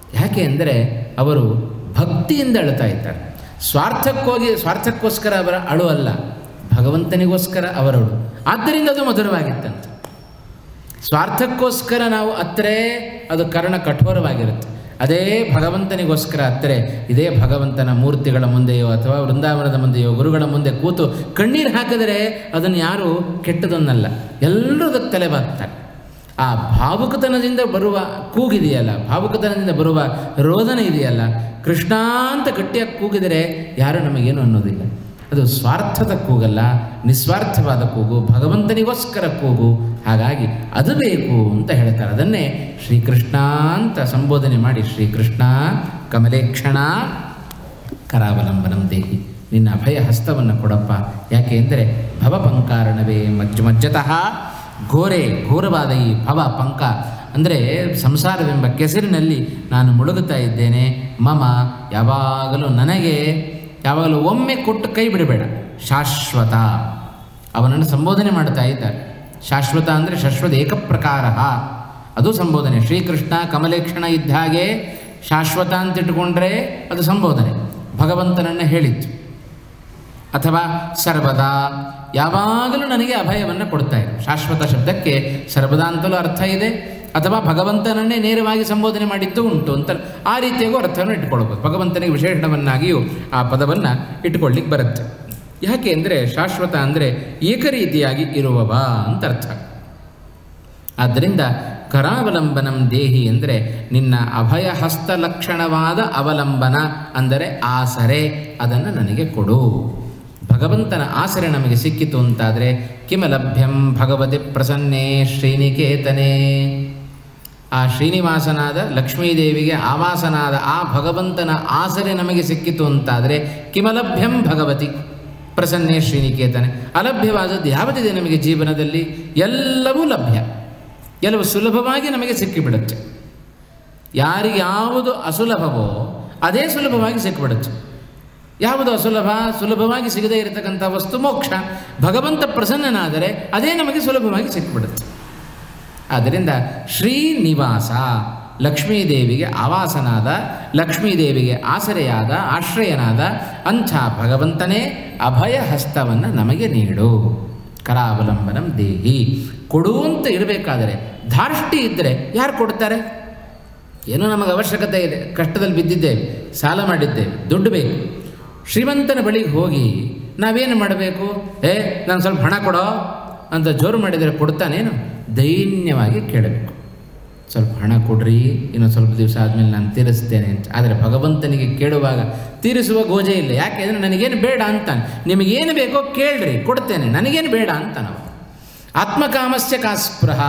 ಯಾಕೆ ಅಂದರೆ ಅವರು ಭಕ್ತಿಯಿಂದ ಅಳ್ತಾ ಇದ್ದಾರೆ ಸ್ವಾರ್ಥಕ್ಕೋಗಿ ಸ್ವಾರ್ಥಕ್ಕೋಸ್ಕರ ಅವರ ಅಳು ಅಲ್ಲ ಭಗವಂತನಿಗೋಸ್ಕರ ಅವರಳು ಆದ್ದರಿಂದ ಅದು ಮಧುರವಾಗಿತ್ತಂತೆ ಸ್ವಾರ್ಥಕ್ಕೋಸ್ಕರ ನಾವು ಅತ್ತರೆ ಅದು ಕರ್ಣ ಕಠೋರವಾಗಿರುತ್ತೆ ಅದೇ ಭಗವಂತನಿಗೋಸ್ಕರ ಅತ್ತರೆ ಇದೇ ಭಗವಂತನ ಮೂರ್ತಿಗಳ ಮುಂದೆಯೋ ಅಥವಾ ವೃಂದಾವನದ ಮುಂದೆಯೋ ಗುರುಗಳ ಮುಂದೆ ಕೂತು ಕಣ್ಣೀರು ಹಾಕಿದರೆ ಅದನ್ನು ಯಾರು ಕೆಟ್ಟದನ್ನಲ್ಲ ಎಲ್ಲರೂ ಅದಕ್ಕೆ ತಲೆಬಾಗ್ತಾರೆ ಆ ಭಾವುಕತನದಿಂದ ಬರುವ ಕೂಗಿದೆಯಲ್ಲ ಭಾವುಕತನದಿಂದ ಬರುವ ರೋದನ ಇದೆಯಲ್ಲ ಕೃಷ್ಣ ಅಂತ ಗಟ್ಟಿಯಾಗಿ ಕೂಗಿದರೆ ಯಾರು ನಮಗೇನು ಅನ್ನೋದಿಲ್ಲ ಅದು ಸ್ವಾರ್ಥದ ಕೂಗಲ್ಲ ನಿಸ್ವಾರ್ಥವಾದ ಕೂಗು ಭಗವಂತನಿಗೋಸ್ಕರ ಕೂಗು ಹಾಗಾಗಿ ಅದು ಬೇಕು ಅಂತ ಹೇಳ್ತಾರೆ ಅದನ್ನೇ ಶ್ರೀಕೃಷ್ಣ ಅಂತ ಸಂಬೋಧನೆ ಮಾಡಿ ಶ್ರೀಕೃಷ್ಣ ಕಮಲೇಕ್ಷಣ ಕರಾವಲಂಬನಂ ದೇಹಿ ನಿನ್ನ ಅಭಯ ಹಸ್ತವನ್ನು ಕೊಡಪ್ಪ ಯಾಕೆ ಅಂದರೆ ಭವಪಂಕಾರಣವೇ ಮಜ್ಜ ಮಜ್ಜತಃ ಘೋರೆ ಘೋರವಾದ ಈ ಭವ ಪಂಕ ಅಂದರೆ ಸಂಸಾರವೆಂಬ ಕೆಸರಿನಲ್ಲಿ ನಾನು ಮುಳುಗುತ್ತಾ ಇದ್ದೇನೆ ಮಮ ಯಾವಾಗಲೂ ನನಗೆ ಯಾವಾಗಲೂ ಒಮ್ಮೆ ಕೊಟ್ಟು ಕೈ ಬಿಡಬೇಡ ಶಾಶ್ವತ ಅವನನ್ನು ಸಂಬೋಧನೆ ಮಾಡ್ತಾ ಇದ್ದಾರೆ ಶಾಶ್ವತ ಅಂದರೆ ಶಾಶ್ವತ ಏಕಪ್ರಕಾರ ಅದು ಸಂಬೋಧನೆ ಶ್ರೀಕೃಷ್ಣ ಕಮಲೇಕ್ಷಣ ಇದ್ದ ಹಾಗೆ ಶಾಶ್ವತ ಅಂತ ಇಟ್ಟುಕೊಂಡ್ರೆ ಅದು ಸಂಬೋಧನೆ ಭಗವಂತನನ್ನು ಹೇಳಿತ್ತು ಅಥವಾ ಸರ್ವದಾ ಯಾವಾಗಲೂ ನನಗೆ ಅಭಯವನ್ನು ಕೊಡ್ತಾ ಇದೆ ಶಾಶ್ವತ ಶಬ್ದಕ್ಕೆ ಸರ್ವದಾ ಅಂತಲೂ ಅರ್ಥ ಇದೆ ಅಥವಾ ಭಗವಂತನನ್ನೇ ನೇರವಾಗಿ ಸಂಬೋಧನೆ ಮಾಡಿದ್ದು ಉಂಟು ಅಂತ ಆ ರೀತಿಯಾಗೂ ಅರ್ಥವನ್ನು ಇಟ್ಕೊಳ್ಬೋದು ಭಗವಂತನಿಗೆ ವಿಶೇಷಣವನ್ನಾಗಿಯೂ ಆ ಪದವನ್ನು ಇಟ್ಕೊಳ್ಳಿಕ್ಕೆ ಬರುತ್ತೆ ಯಾಕೆ ಅಂದರೆ ಶಾಶ್ವತ ಅಂದರೆ ಏಕರೀತಿಯಾಗಿ ಇರುವವ ಅಂತ ಅರ್ಥ ಆದ್ದರಿಂದ ಕರಾವಲಂಬನಂ ದೇಹಿ ಅಂದರೆ ನಿನ್ನ ಅಭಯ ಹಸ್ತ ಲಕ್ಷಣವಾದ ಅವಲಂಬನ ಅಂದರೆ ಆಸರೆ ಅದನ್ನು ನನಗೆ ಕೊಡು ಭಗವಂತನ ಆಸರೆ ನಮಗೆ ಸಿಕ್ಕಿತು ಅಂತಾದರೆ ಕಿಮಲಭ್ಯಂ ಭಗವತಿ ಪ್ರಸನ್ನೇ ಶ್ರೀನಿಕೇತನೇ ಆ ಶ್ರೀನಿವಾಸನಾದ ಲಕ್ಷ್ಮೀದೇವಿಗೆ ಆವಾಸನಾದ ಆ ಭಗವಂತನ ಆಸರೆ ನಮಗೆ ಸಿಕ್ಕಿತು ಅಂತಾದರೆ ಕಿಮಲಭ್ಯಂ ಭಗವತಿ ಪ್ರಸನ್ನೇ ಶ್ರೀನಿಕೇತನೆ ಅಲಭ್ಯವಾದದ್ದು ಯಾವುದಿದೆ ನಮಗೆ ಜೀವನದಲ್ಲಿ ಎಲ್ಲವೂ ಲಭ್ಯ ಎಲ್ಲವೂ ಸುಲಭವಾಗಿ ನಮಗೆ ಸಿಕ್ಕಿಬಿಡುತ್ತೆ ಯಾರಿಗೆ ಯಾವುದು ಅಸುಲಭವೋ ಅದೇ ಸುಲಭವಾಗಿ ಸಿಕ್ಕಿಬಿಡುತ್ತೆ ಯಾವುದು ಅಸುಲಭ ಸುಲಭವಾಗಿ ಸಿಗದೇ ಇರತಕ್ಕಂಥ ವಸ್ತು ಮೋಕ್ಷ ಭಗವಂತ ಪ್ರಸನ್ನನಾದರೆ ಅದೇ ನಮಗೆ ಸುಲಭವಾಗಿ ಸಿಕ್ಕಿಬಿಡುತ್ತೆ ಆದ್ದರಿಂದ ಶ್ರೀನಿವಾಸ ಲಕ್ಷ್ಮೀದೇವಿಗೆ ಆವಾಸನಾದ ಲಕ್ಷ್ಮೀದೇವಿಗೆ ಆಸರೆಯಾದ ಆಶ್ರಯನಾದ ಅಂಥ ಭಗವಂತನೇ ಅಭಯ ಹಸ್ತವನ್ನು ನಮಗೆ ನೀಡು ಕರಾವಲಂಬನಂ ದೇಹಿ ಕೊಡು ಅಂತ ಇರಬೇಕಾದರೆ ಧಾರ್ಷ್ಟಿ ಇದ್ದರೆ ಯಾರು ಕೊಡ್ತಾರೆ ಏನೋ ನಮಗೆ ಅವಶ್ಯಕತೆ ಇದೆ ಕಷ್ಟದಲ್ಲಿ ಬಿದ್ದಿದ್ದೇವೆ ಸಾಲ ಮಾಡಿದ್ದೇವೆ ದುಡ್ಡು ಬೇಕು ಶ್ರೀಮಂತನ ಬಳಿಗೆ ಹೋಗಿ ನಾವೇನು ಮಾಡಬೇಕು ಏ ನಾನು ಸ್ವಲ್ಪ ಹಣ ಕೊಡೋ ಅಂತ ಜೋರು ಮಾಡಿದರೆ ಕೊಡ್ತಾನೇನು ದೈನ್ಯವಾಗಿ ಕೇಳಬೇಕು ಸ್ವಲ್ಪ ಹಣ ಕೊಡ್ರಿ ಇನ್ನೊಂದು ಸ್ವಲ್ಪ ದಿವಸ ಆದಮೇಲೆ ನಾನು ತೀರಿಸ್ತೇನೆ ಅಂತ ಆದರೆ ಭಗವಂತನಿಗೆ ಕೇಳುವಾಗ ತೀರಿಸುವ ಗೋಜೆ ಇಲ್ಲ ಯಾಕೆ ಅಂದರೆ ನನಗೇನು ಬೇಡ ಅಂತಾನೆ ನಿಮಗೇನು ಬೇಕೋ ಕೇಳ್ರಿ ಕೊಡ್ತೇನೆ ನನಗೇನು ಬೇಡ ಅಂತ ನಾವು ಆತ್ಮಕಾಮಸ್ಯ ಕಾಸ್ಪೃಹ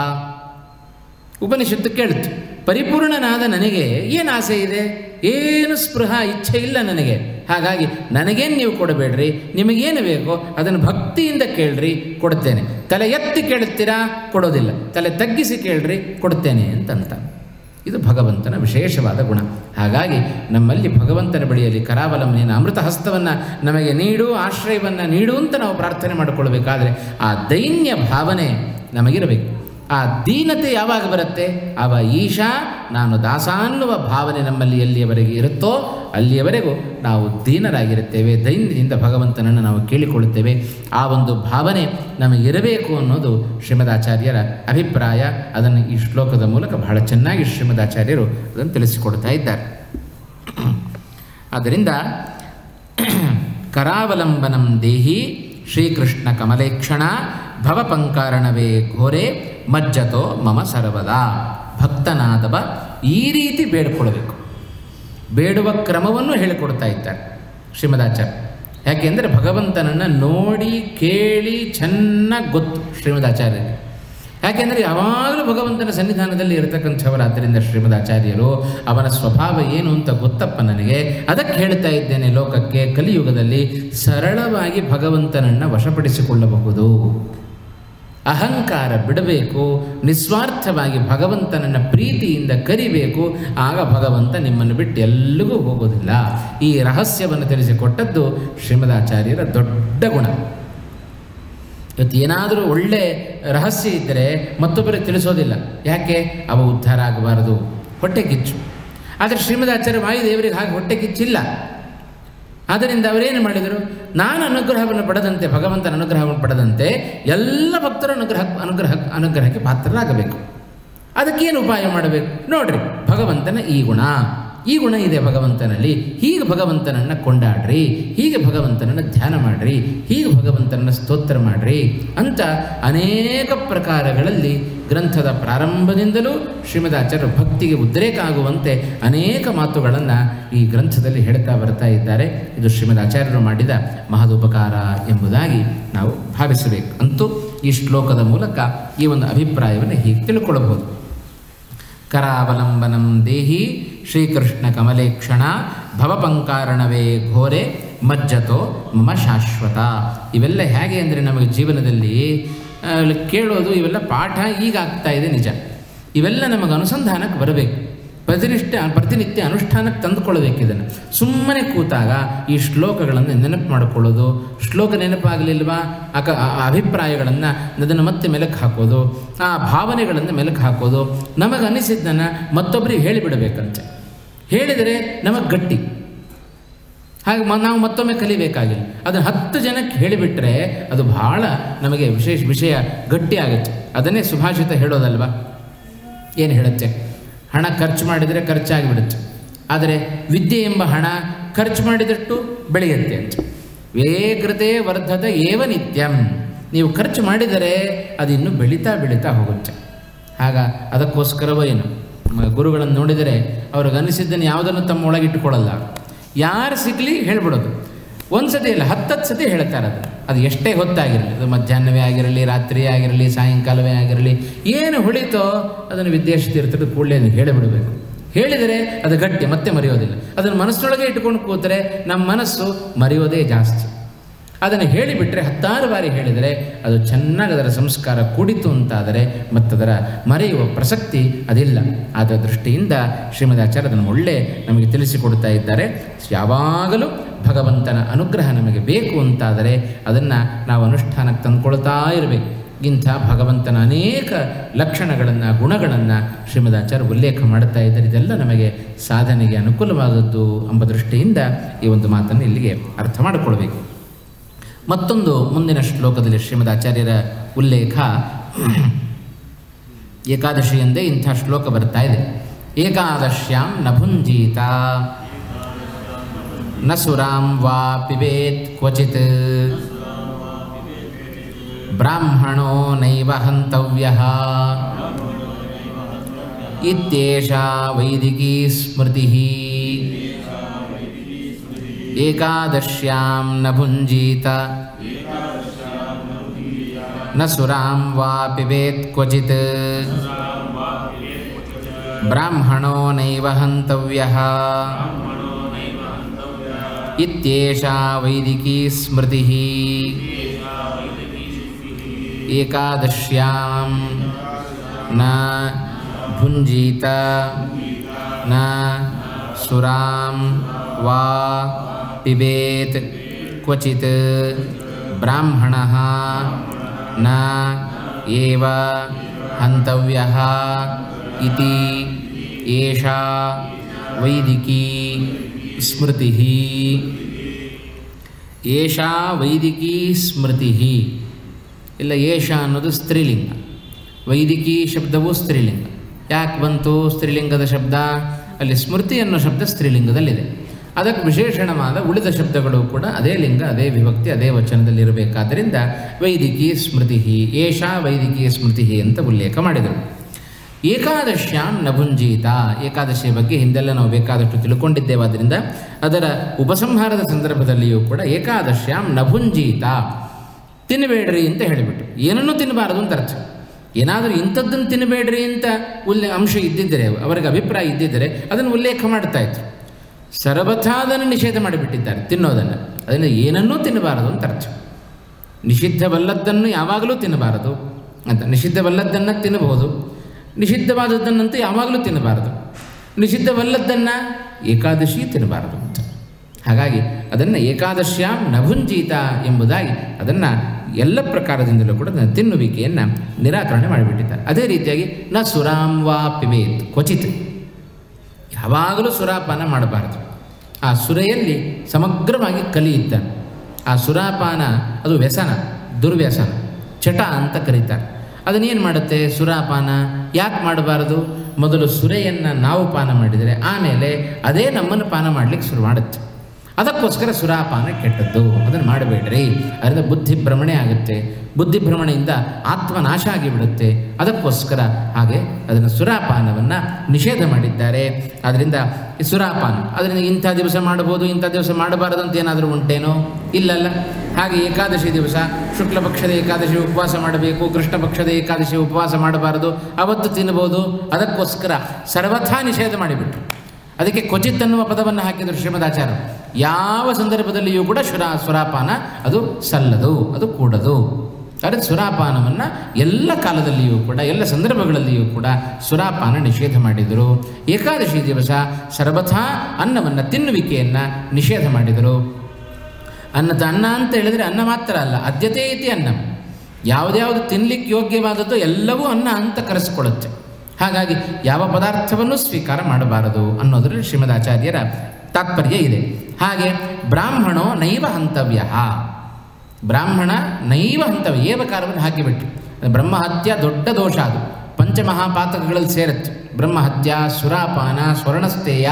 ಉಪನಿಷತ್ತು ಕೇಳಿತು ಪರಿಪೂರ್ಣನಾದ ನನಗೆ ಏನು ಆಸೆ ಇದೆ ಏನು ಸ್ಪೃಹ ಇಚ್ಛೆ ಇಲ್ಲ ನನಗೆ ಹಾಗಾಗಿ ನನಗೇನು ನೀವು ಕೊಡಬೇಡ್ರಿ ನಿಮಗೇನು ಬೇಕೋ ಅದನ್ನು ಭಕ್ತಿಯಿಂದ ಕೇಳ್ರಿ ಕೊಡ್ತೇನೆ ತಲೆ ಎತ್ತಿ ಕೇಳುತ್ತೀರಾ ಕೊಡೋದಿಲ್ಲ ತಲೆ ತಗ್ಗಿಸಿ ಕೇಳ್ರಿ ಕೊಡ್ತೇನೆ ಅಂತಂತ ಇದು ಭಗವಂತನ ವಿಶೇಷವಾದ ಗುಣ ಹಾಗಾಗಿ ನಮ್ಮಲ್ಲಿ ಭಗವಂತನ ಬಳಿಯಲ್ಲಿ ಕರಾವಲಂಬನೆಯ ಅಮೃತ ಹಸ್ತವನ್ನು ನಮಗೆ ನೀಡು ಆಶ್ರಯವನ್ನು ನೀಡು ಅಂತ ನಾವು ಪ್ರಾರ್ಥನೆ ಮಾಡಿಕೊಳ್ಬೇಕಾದ್ರೆ ಆ ದೈನ್ಯ ಭಾವನೆ ನಮಗಿರಬೇಕು ಆ ದೀನತೆ ಯಾವಾಗ ಬರುತ್ತೆ ಅವ ಈಶಾ ನಾನು ದಾಸ ಅನ್ನುವ ಭಾವನೆ ನಮ್ಮಲ್ಲಿ ಎಲ್ಲಿಯವರೆಗೆ ಇರುತ್ತೋ ಅಲ್ಲಿಯವರೆಗೂ ನಾವು ದೀನರಾಗಿರುತ್ತೇವೆ ದೈನ್ಯದಿಂದ ಭಗವಂತನನ್ನು ನಾವು ಕೇಳಿಕೊಳ್ಳುತ್ತೇವೆ ಆ ಒಂದು ಭಾವನೆ ನಮಗಿರಬೇಕು ಅನ್ನೋದು ಶ್ರೀಮದಾಚಾರ್ಯರ ಅಭಿಪ್ರಾಯ ಅದನ್ನು ಈ ಶ್ಲೋಕದ ಮೂಲಕ ಬಹಳ ಚೆನ್ನಾಗಿ ಶ್ರೀಮದಾಚಾರ್ಯರು ಅದನ್ನು ತಿಳಿಸಿಕೊಡ್ತಾ ಇದ್ದಾರೆ ಆದ್ದರಿಂದ ಕರಾವಲಂಬನಂ ದೇಹಿ ಶ್ರೀಕೃಷ್ಣ ಕಮಲೇಕ್ಷಣ ಭವಪಂಕಾರಣವೇ ಘೋರೆ ಮಜ್ಜತೋ ಮಮ ಸರ್ವದಾ ಭಕ್ತನಾದವ ಈ ರೀತಿ ಬೇಡ್ಕೊಳ್ಬೇಕು ಬೇಡುವ ಕ್ರಮವನ್ನು ಹೇಳಿಕೊಡ್ತಾ ಇದ್ದಾರೆ ಶ್ರೀಮದಾಚಾರ್ಯ ಯಾಕೆಂದರೆ ಭಗವಂತನನ್ನು ನೋಡಿ ಕೇಳಿ ಚೆನ್ನಾಗಿ ಗೊತ್ತು ಶ್ರೀಮದಾಚಾರ್ಯರಿಗೆ ಯಾಕೆಂದರೆ ಯಾವಾಗಲೂ ಭಗವಂತನ ಸನ್ನಿಧಾನದಲ್ಲಿ ಇರತಕ್ಕಂಥವರಾದ್ದರಿಂದ ಶ್ರೀಮದಾಚಾರ್ಯರು ಅವನ ಸ್ವಭಾವ ಏನು ಅಂತ ಗೊತ್ತಪ್ಪ ನನಗೆ ಅದಕ್ಕೆ ಹೇಳ್ತಾ ಇದ್ದೇನೆ ಲೋಕಕ್ಕೆ ಕಲಿಯುಗದಲ್ಲಿ ಸರಳವಾಗಿ ಭಗವಂತನನ್ನು ವಶಪಡಿಸಿಕೊಳ್ಳಬಹುದು ಅಹಂಕಾರ ಬಿಡಬೇಕು ನಿಸ್ವಾರ್ಥವಾಗಿ ಭಗವಂತನನ್ನು ಪ್ರೀತಿಯಿಂದ ಕರಿಬೇಕು ಆಗ ಭಗವಂತ ನಿಮ್ಮನ್ನು ಬಿಟ್ಟು ಎಲ್ಲಿಗೂ ಹೋಗೋದಿಲ್ಲ ಈ ರಹಸ್ಯವನ್ನು ತಿಳಿಸಿಕೊಟ್ಟದ್ದು ಶ್ರೀಮದಾಚಾರ್ಯರ ದೊಡ್ಡ ಗುಣ ಇವತ್ತು ಏನಾದರೂ ಒಳ್ಳೆ ರಹಸ್ಯ ಇದ್ದರೆ ಮತ್ತೊಬ್ಬರಿಗೆ ತಿಳಿಸೋದಿಲ್ಲ ಯಾಕೆ ಅವ ಉದ್ಧಾರ ಆಗಬಾರದು ಹೊಟ್ಟೆ ಕಿಚ್ಚು ಆದರೆ ಶ್ರೀಮದಾಚಾರ್ಯ ವಾಯುದೇವರಿಗೆ ಹಾಗೆ ಹೊಟ್ಟೆ ಕಿಚ್ಚಿಲ್ಲ ಆದ್ದರಿಂದ ಅವರೇನು ಮಾಡಿದರು ನಾನು ಅನುಗ್ರಹವನ್ನು ಪಡೆದಂತೆ ಭಗವಂತನ ಅನುಗ್ರಹವನ್ನು ಪಡೆದಂತೆ ಎಲ್ಲ ಭಕ್ತರ ಅನುಗ್ರಹ ಅನುಗ್ರಹ ಅನುಗ್ರಹಕ್ಕೆ ಪಾತ್ರರಾಗಬೇಕು ಅದಕ್ಕೇನು ಉಪಾಯ ಮಾಡಬೇಕು ನೋಡ್ರಿ ಭಗವಂತನ ಈ ಗುಣ ಈ ಗುಣ ಇದೆ ಭಗವಂತನಲ್ಲಿ ಹೀಗೆ ಭಗವಂತನನ್ನು ಕೊಂಡಾಡ್ರಿ ಹೀಗೆ ಭಗವಂತನನ್ನು ಧ್ಯಾನ ಮಾಡ್ರಿ ಹೀಗೆ ಭಗವಂತನನ್ನು ಸ್ತೋತ್ರ ಮಾಡ್ರಿ ಅಂತ ಅನೇಕ ಪ್ರಕಾರಗಳಲ್ಲಿ ಗ್ರಂಥದ ಪ್ರಾರಂಭದಿಂದಲೂ ಶ್ರೀಮದಾಚಾರ್ಯರು ಭಕ್ತಿಗೆ ಉದ್ರೇಕ ಆಗುವಂತೆ ಅನೇಕ ಮಾತುಗಳನ್ನು ಈ ಗ್ರಂಥದಲ್ಲಿ ಹೇಳ್ತಾ ಬರ್ತಾ ಇದ್ದಾರೆ ಇದು ಶ್ರೀಮದಾಚಾರ್ಯರು ಮಾಡಿದ ಮಹದುಪಕಾರ ಎಂಬುದಾಗಿ ನಾವು ಭಾವಿಸಬೇಕು ಅಂತೂ ಈ ಶ್ಲೋಕದ ಮೂಲಕ ಈ ಒಂದು ಅಭಿಪ್ರಾಯವನ್ನು ಹೀಗೆ ತಿಳ್ಕೊಳ್ಳಬಹುದು ಕರಾವಲಂಬನಂ ದೇಹಿ ಶ್ರೀಕೃಷ್ಣ ಕಮಲೇಕ್ಷಣ ಭವಪಂಕಾರಣವೇ ಘೋರೆ ಮಜ್ಜತೋ ಮಮ ಶಾಶ್ವತ ಇವೆಲ್ಲ ಹೇಗೆ ಅಂದರೆ ನಮಗೆ ಜೀವನದಲ್ಲಿ ಆ, ಕೇಳೋದು ಇವೆಲ್ಲ ಪಾಠ ಈಗ ಆಗ್ತಾ ಇದೆ ನಿಜ ಇವೆಲ್ಲ ನಮಗೆ ಅನುಸಂಧಾನಕ್ಕೆ ಬರಬೇಕು ಪ್ರತಿನಿಷ್ಠ ಪ್ರತಿನಿತ್ಯ ಅನುಷ್ಠಾನಕ್ಕೆ ತಂದುಕೊಳ್ಬೇಕು ಇದನ್ನು ಸುಮ್ಮನೆ ಕೂತಾಗ ಈ ಶ್ಲೋಕಗಳನ್ನು ನೆನಪು ಮಾಡಿಕೊಳ್ಳೋದು ಶ್ಲೋಕ ನೆನಪಾಗಲಿಲ್ವಾ ಅಕ ಆ ಅಭಿಪ್ರಾಯಗಳನ್ನು ಅದನ್ನು ಮತ್ತೆ ಮೆಲುಕು ಹಾಕೋದು ಆ ಭಾವನೆಗಳನ್ನು ಮೆಲುಕು ಹಾಕೋದು ನಮಗೆ ಅನಿಸಿದ್ದನ್ನು ಮತ್ತೊಬ್ಬರಿಗೆ ಹೇಳಿಬಿಡಬೇಕಂತೆ ಹೇಳಿದರೆ ನಮಗೆ ಗಟ್ಟಿ ಹಾಗೆ ಮ- ನಾವು ಮತ್ತೊಮ್ಮೆ ಕಲಿಬೇಕಾಗಿಲ್ಲ ಅದನ್ನು ಹತ್ತು ಜನಕ್ಕೆ ಹೇಳಿಬಿಟ್ರೆ ಅದು ಬಹಳ ನಮಗೆ ವಿಶೇಷ ವಿಷಯ ಗಟ್ಟಿ ಆಗುತ್ತೆ ಅದನ್ನೇ ಸುಭಾಷಿತ ಹೇಳೋದಲ್ವಾ ಏನು ಹೇಳುತ್ತೆ ಹಣ ಖರ್ಚು ಮಾಡಿದರೆ ಖರ್ಚಾಗಿಬಿಡುತ್ತೆ ಆದರೆ ವಿದ್ಯೆ ಎಂಬ ಹಣ ಖರ್ಚು ಮಾಡಿದಷ್ಟು ಬೆಳೆಯುತ್ತೆ ಅಂತ ವೇಗೃತೆ ವರ್ಧತ ಏವ ನಿತ್ಯಂ ನೀವು ಖರ್ಚು ಮಾಡಿದರೆ ಅದು ಇನ್ನೂ ಬೆಳೀತಾ ಬೆಳೀತಾ ಹೋಗುತ್ತೆ ಆಗ ಅದಕ್ಕೋಸ್ಕರವೋ ಏನು ಮ- ಗುರುಗಳನ್ನು ನೋಡಿದರೆ ಅವ್ರಿಗೆ ಅನಿಸಿದ್ದನ್ನು ಯಾವುದನ್ನು ತಮ್ಮ ಒಳಗಿಟ್ಟುಕೊಳ್ಳಲ್ಲ ಯಾರು ಸಿಗಲಿ ಹೇಳ್ಬಿಡೋದು ಒಂದು ಸತಿ ಇಲ್ಲ ಹತ್ತತ್ತು ಸತಿ ಹೇಳ್ತಾರೆ ಅದು ಅದು ಎಷ್ಟೇ ಹೊತ್ತಾಗಿರಲಿ ಅದು ಮಧ್ಯಾಹ್ನವೇ ಆಗಿರಲಿ ರಾತ್ರಿ ಆಗಿರಲಿ ಸಾಯಂಕಾಲವೇ ಆಗಿರಲಿ ಏನು ಹೊಳಿತೋ ಅದನ್ನು ವಿದ್ಯಾಶ ತೀರ್ಥರು ಕೂಡಲೇ ಅದನ್ನು ಹೇಳಿಬಿಡಬೇಕು ಹೇಳಿದರೆ ಅದು ಗಟ್ಟಿ ಮತ್ತೆ ಮರೆಯೋದಿಲ್ಲ ಅದನ್ನು ಮನಸ್ಸೊಳಗೆ ಇಟ್ಕೊಂಡು ಕೂತರೆ ನಮ್ಮ ಮನಸ್ಸು ಮರೆಯೋದೇ ಜಾಸ್ತಿ ಅದನ್ನು ಹೇಳಿಬಿಟ್ರೆ ಹತ್ತಾರು ಬಾರಿ ಹೇಳಿದರೆ ಅದು ಚೆನ್ನಾಗಿ ಅದರ ಸಂಸ್ಕಾರ ಕೂಡಿತು ಅಂತಾದರೆ ಮತ್ತದರ ಮರೆಯುವ ಪ್ರಸಕ್ತಿ ಅದಿಲ್ಲ ಆದ ದೃಷ್ಟಿಯಿಂದ ಶ್ರೀಮದಾಚಾರ್ಯ ಅದನ್ನು ಒಳ್ಳೆ ನಮಗೆ ತಿಳಿಸಿಕೊಡ್ತಾ ಇದ್ದಾರೆ ಯಾವಾಗಲೂ ಭಗವಂತನ ಅನುಗ್ರಹ ನಮಗೆ ಬೇಕು ಅಂತಾದರೆ ಅದನ್ನು ನಾವು ಅನುಷ್ಠಾನಕ್ಕೆ ತಂದುಕೊಳ್ತಾ ಇರಬೇಕು ಇಂಥ ಭಗವಂತನ ಅನೇಕ ಲಕ್ಷಣಗಳನ್ನು ಗುಣಗಳನ್ನು ಶ್ರೀಮದಾಚಾರ್ಯ ಉಲ್ಲೇಖ ಮಾಡ್ತಾ ಇದ್ದಾರೆ ಇದೆಲ್ಲ ನಮಗೆ ಸಾಧನೆಗೆ ಅನುಕೂಲವಾದದ್ದು ಎಂಬ ದೃಷ್ಟಿಯಿಂದ ಈ ಒಂದು ಮಾತನ್ನು ಇಲ್ಲಿಗೆ ಅರ್ಥ ಮಾಡಿಕೊಳ್ಬೇಕು ಮತ್ತೊಂದು ಮುಂದಿನ ಶ್ಲೋಕದಲ್ಲಿ ಶ್ರೀಮದ್ ಆಚಾರ್ಯರ ಉಲ್ಲೇಖ ಏಕಾದಶಿಯಂದೇ ಇಂಥ ಶ್ಲೋಕ ಬರ್ತಾ ಇದೆ ಏಕಾದಶ್ಯಾಂ ನ ಭುಂಜೀತ ನ ಸುರಾಂ ವಾ ಪಿಬೇತ್ ಕ್ವಚಿತ್ ಬ್ರಾಹ್ಮಣೋ ನೈವ ಹಂತವ್ಯ ಇತ್ಯೇಷಾ ವೈದಿಕೀ ಸ್ಮೃತಿ ಏಕಾದಶ್ಯಾಂ ನ ಭುಂಜೀತ ನ ಸುರಾಂ ವಾ ಪಿಬೇತ್ ಕ್ವಚಿತ್ ಬ್ರಾಹ್ಮಣೋ ನೈವ ಹಂತವ್ಯ ಇತ್ಯೇಷಾ ವೈದಿಕೀ ಸ್ಮೃತಿ ಏಕಾದಶ್ಯಾಂ ನ ಭುಂಜೀತ ನ ಸುರಾಂ ವಾ ಪಿಬೇತ್ ಕ್ವಚಿತ್ ಬ್ರಾಹ್ಮಣಃ ನ ಏವ ಹಂತವ್ಯಃ ಇತಿ ಏಷಾ ವೈದಿಕೀ ಸ್ಮೃತಿ ಏಷಾ ವೈದಿಕೀ ಸ್ಮೃತಿ ಇಲ್ಲ ಏಷ ಅನ್ನೋದು ಸ್ತ್ರೀಲಿಂಗ ವೈದಿಕಿ ಶಬ್ದವು ಸ್ತ್ರೀಲಿಂಗ ಯಾಕೆ ಬಂತು ಸ್ತ್ರೀಲಿಂಗದ ಶಬ್ದ ಅಲ್ಲಿ ಸ್ಮೃತಿ ಅನ್ನೋ ಶಬ್ದ ಸ್ತ್ರೀಲಿಂಗದಲ್ಲಿದೆ ಅದಕ್ಕೆ ವಿಶೇಷಣವಾದ ಉಳಿದ ಶಬ್ದಗಳು ಕೂಡ ಅದೇ ಲಿಂಗ ಅದೇ ವಿಭಕ್ತಿ ಅದೇ ವಚನದಲ್ಲಿ ಇರಬೇಕಾದ್ದರಿಂದ ವೈದಿಕಿ ಸ್ಮೃತಿ ಏಷಾ ವೈದಿಕಿ ಸ್ಮೃತಿ ಅಂತ ಉಲ್ಲೇಖ ಮಾಡಿದರು ಏಕಾದಶ್ಯಾಂ ನಭುಂಜೀತ ಏಕಾದಶಿಯ ಬಗ್ಗೆ ಹಿಂದೆಲ್ಲ ನಾವು ಬೇಕಾದಷ್ಟು ತಿಳ್ಕೊಂಡಿದ್ದೇವಾದ್ದರಿಂದ ಅದರ ಉಪಸಂಹಾರದ ಸಂದರ್ಭದಲ್ಲಿಯೂ ಕೂಡ ಏಕಾದಶ್ಯಾಂ ನಭುಂಜೀತ ತಿನ್ನಬೇಡ್ರಿ ಅಂತ ಹೇಳಿಬಿಟ್ಟು ಏನನ್ನೂ ತಿನ್ನಬಾರದು ಅಂತ ಅರ್ಥ ಏನಾದರೂ ಇಂಥದ್ದನ್ನು ತಿನ್ನಬೇಡ್ರಿ ಅಂತ ಉಲ್ಲೆ ಅಂಶ ಇದ್ದಿದ್ದರೆ ಅವರಿಗೆ ಅಭಿಪ್ರಾಯ ಇದ್ದಿದ್ದರೆ ಅದನ್ನು ಉಲ್ಲೇಖ ಮಾಡ್ತಾ ಇದ್ರು ಸರ್ವಥಾ ಅದನ್ನು ನಿಷೇಧ ಮಾಡಿಬಿಟ್ಟಿದ್ದಾರೆ ತಿನ್ನೋದನ್ನು ಅದರಿಂದ ಏನನ್ನೂ ತಿನ್ನಬಾರದು ಅಂತ ಅರ್ಥ ನಿಷಿದ್ಧವಲ್ಲದ್ದನ್ನು ಯಾವಾಗಲೂ ತಿನ್ನಬಾರದು ಅಂತ ನಿಷಿದ್ಧವಲ್ಲದ್ದನ್ನು ತಿನ್ನಬಹುದು ನಿಷಿದ್ಧವಾದದ್ದನ್ನಂತೂ ಯಾವಾಗಲೂ ತಿನ್ನಬಾರದು ನಿಷಿದ್ಧವಲ್ಲದ್ದನ್ನು ಏಕಾದಶಿ ತಿನ್ನಬಾರದು ಅಂತ ಹಾಗಾಗಿ ಅದನ್ನು ಏಕಾದಶ್ಯಾಂ ನಭುಂಜೀತ ಎಂಬುದಾಗಿ ಅದನ್ನು ಎಲ್ಲ ಪ್ರಕಾರದಿಂದಲೂ ಕೂಡ ಅದನ್ನ ತಿನ್ನುವಿಕೆಯನ್ನು ನಿರಾಕರಣೆ ಮಾಡಿಬಿಟ್ಟಿದ್ದಾರೆ ಅದೇ ರೀತಿಯಾಗಿ ನ ಸುರಾಂ ವಾ ಪಿಬೇತ್ ಕ್ವಚಿತ್ ಯಾವಾಗಲೂ ಸುರಾಪಾನ ಮಾಡಬಾರ್ದು ಆ ಸುರೆಯಲ್ಲಿ ಸಮಗ್ರವಾಗಿ ಕಲಿ ಇದ್ದಾನೆ ಆ ಸುರಾಪಾನ ಅದು ವ್ಯಸನ ದುರ್ವ್ಯಸನ ಚಟ ಅಂತ ಕರೀತಾರೆ ಅದನ್ನೇನು ಮಾಡುತ್ತೆ ಸುರಾಪಾನ ಯಾಕೆ ಮಾಡಬಾರದು ಮೊದಲು ಸುರೆಯನ್ನು ನಾವು ಪಾನ ಮಾಡಿದರೆ ಆಮೇಲೆ ಅದೇ ನಮ್ಮನ್ನು ಪಾನ ಮಾಡಲಿಕ್ಕೆ ಶುರು ಮಾಡುತ್ತೆ ಅದಕ್ಕೋಸ್ಕರ ಸುರಾಪಾನ ಕೆಟ್ಟದ್ದು ಅದನ್ನು ಮಾಡಬೇಡ್ರಿ ಅದರಿಂದ ಬುದ್ಧಿ ಭ್ರಮಣೆ ಆಗುತ್ತೆ ಬುದ್ಧಿ ಭ್ರಮಣೆಯಿಂದ ಆತ್ಮನಾಶ ಆಗಿಬಿಡುತ್ತೆ ಅದಕ್ಕೋಸ್ಕರ ಹಾಗೆ ಅದನ್ನು ಸುರಾಪಾನವನ್ನು ನಿಷೇಧ ಮಾಡಿದ್ದಾರೆ ಅದರಿಂದ ಈ ಸುರಾಪಾನ ಅದರಿಂದ ಇಂಥ ದಿವಸ ಮಾಡಬಹುದು ಇಂಥ ದಿವಸ ಮಾಡಬಾರದು ಅಂತ ಏನಾದರೂ ಉಂಟೇನೋ ಇಲ್ಲಲ್ಲ ಹಾಗೆ ಏಕಾದಶಿ ದಿವಸ ಶುಕ್ಲ ಪಕ್ಷದ ಏಕಾದಶಿ ಉಪವಾಸ ಮಾಡಬೇಕು ಕೃಷ್ಣ ಪಕ್ಷದ ಏಕಾದಶಿ ಉಪವಾಸ ಮಾಡಬಾರದು ಅವತ್ತು ತಿನ್ನಬಹುದು ಅದಕ್ಕೋಸ್ಕರ ಸರ್ವಥಾ ನಿಷೇಧ ಮಾಡಿಬಿಟ್ರು ಅದಕ್ಕೆ ಕ್ವಚಿತ್ ಅನ್ನುವ ಪದವನ್ನು ಹಾಕಿದರು ಶ್ರೀಮದಾಚಾರ್ಯ ಯಾವ ಸಂದರ್ಭದಲ್ಲಿಯೂ ಕೂಡ ಶುರ ಸುರಾಪಾನ ಅದು ಸಲ್ಲದು ಅದು ಕೂಡದು ಆದರೆ ಸುರಾಪಾನವನ್ನು ಎಲ್ಲ ಕಾಲದಲ್ಲಿಯೂ ಕೂಡ ಎಲ್ಲ ಸಂದರ್ಭಗಳಲ್ಲಿಯೂ ಕೂಡ ಸುರಾಪಾನ ನಿಷೇಧ ಮಾಡಿದರು ಏಕಾದಶಿ ದಿವಸ ಸರ್ವಥಾ ಅನ್ನವನ್ನು ತಿನ್ನುವಿಕೆಯನ್ನು ನಿಷೇಧ ಮಾಡಿದರು ಅನ್ನದ ಅನ್ನ ಅಂತ ಹೇಳಿದರೆ ಅನ್ನ ಮಾತ್ರ ಅಲ್ಲ ಅದ್ಯತೆ ಇತಿ ಅನ್ನ ಯಾವುದ್ಯಾವುದು ತಿನ್ನಲಿಕ್ಕೆ ಯೋಗ್ಯವಾದದ್ದು ಎಲ್ಲವೂ ಅನ್ನ ಅಂತ ಕರೆಸಿಕೊಳ್ಳುತ್ತೆ ಹಾಗಾಗಿ ಯಾವ ಪದಾರ್ಥವನ್ನು ಸ್ವೀಕಾರ ಮಾಡಬಾರದು ಅನ್ನೋದರಲ್ಲಿ ಶ್ರೀಮದಾಚಾರ್ಯರ ತಾತ್ಪರ್ಯ ಇದೆ ಹಾಗೆ ಬ್ರಾಹ್ಮಣೋ ನೈವ ಹಂತವ್ಯ ಬ್ರಾಹ್ಮಣ ನೈವ ಹಂತವ್ಯ ಏವಕಾರವನ್ನು ಹಾಕಿಬಿಟ್ರು ಬ್ರಹ್ಮಹತ್ಯ ದೊಡ್ಡ ದೋಷ ಅದು ಪಂಚಮಹಾಪಾತಕಗಳಲ್ಲಿ ಸೇರುತ್ತೆ ಬ್ರಹ್ಮಹತ್ಯ ಸುರಾಪಾನ ಸ್ವರ್ಣಸ್ಥೇಯ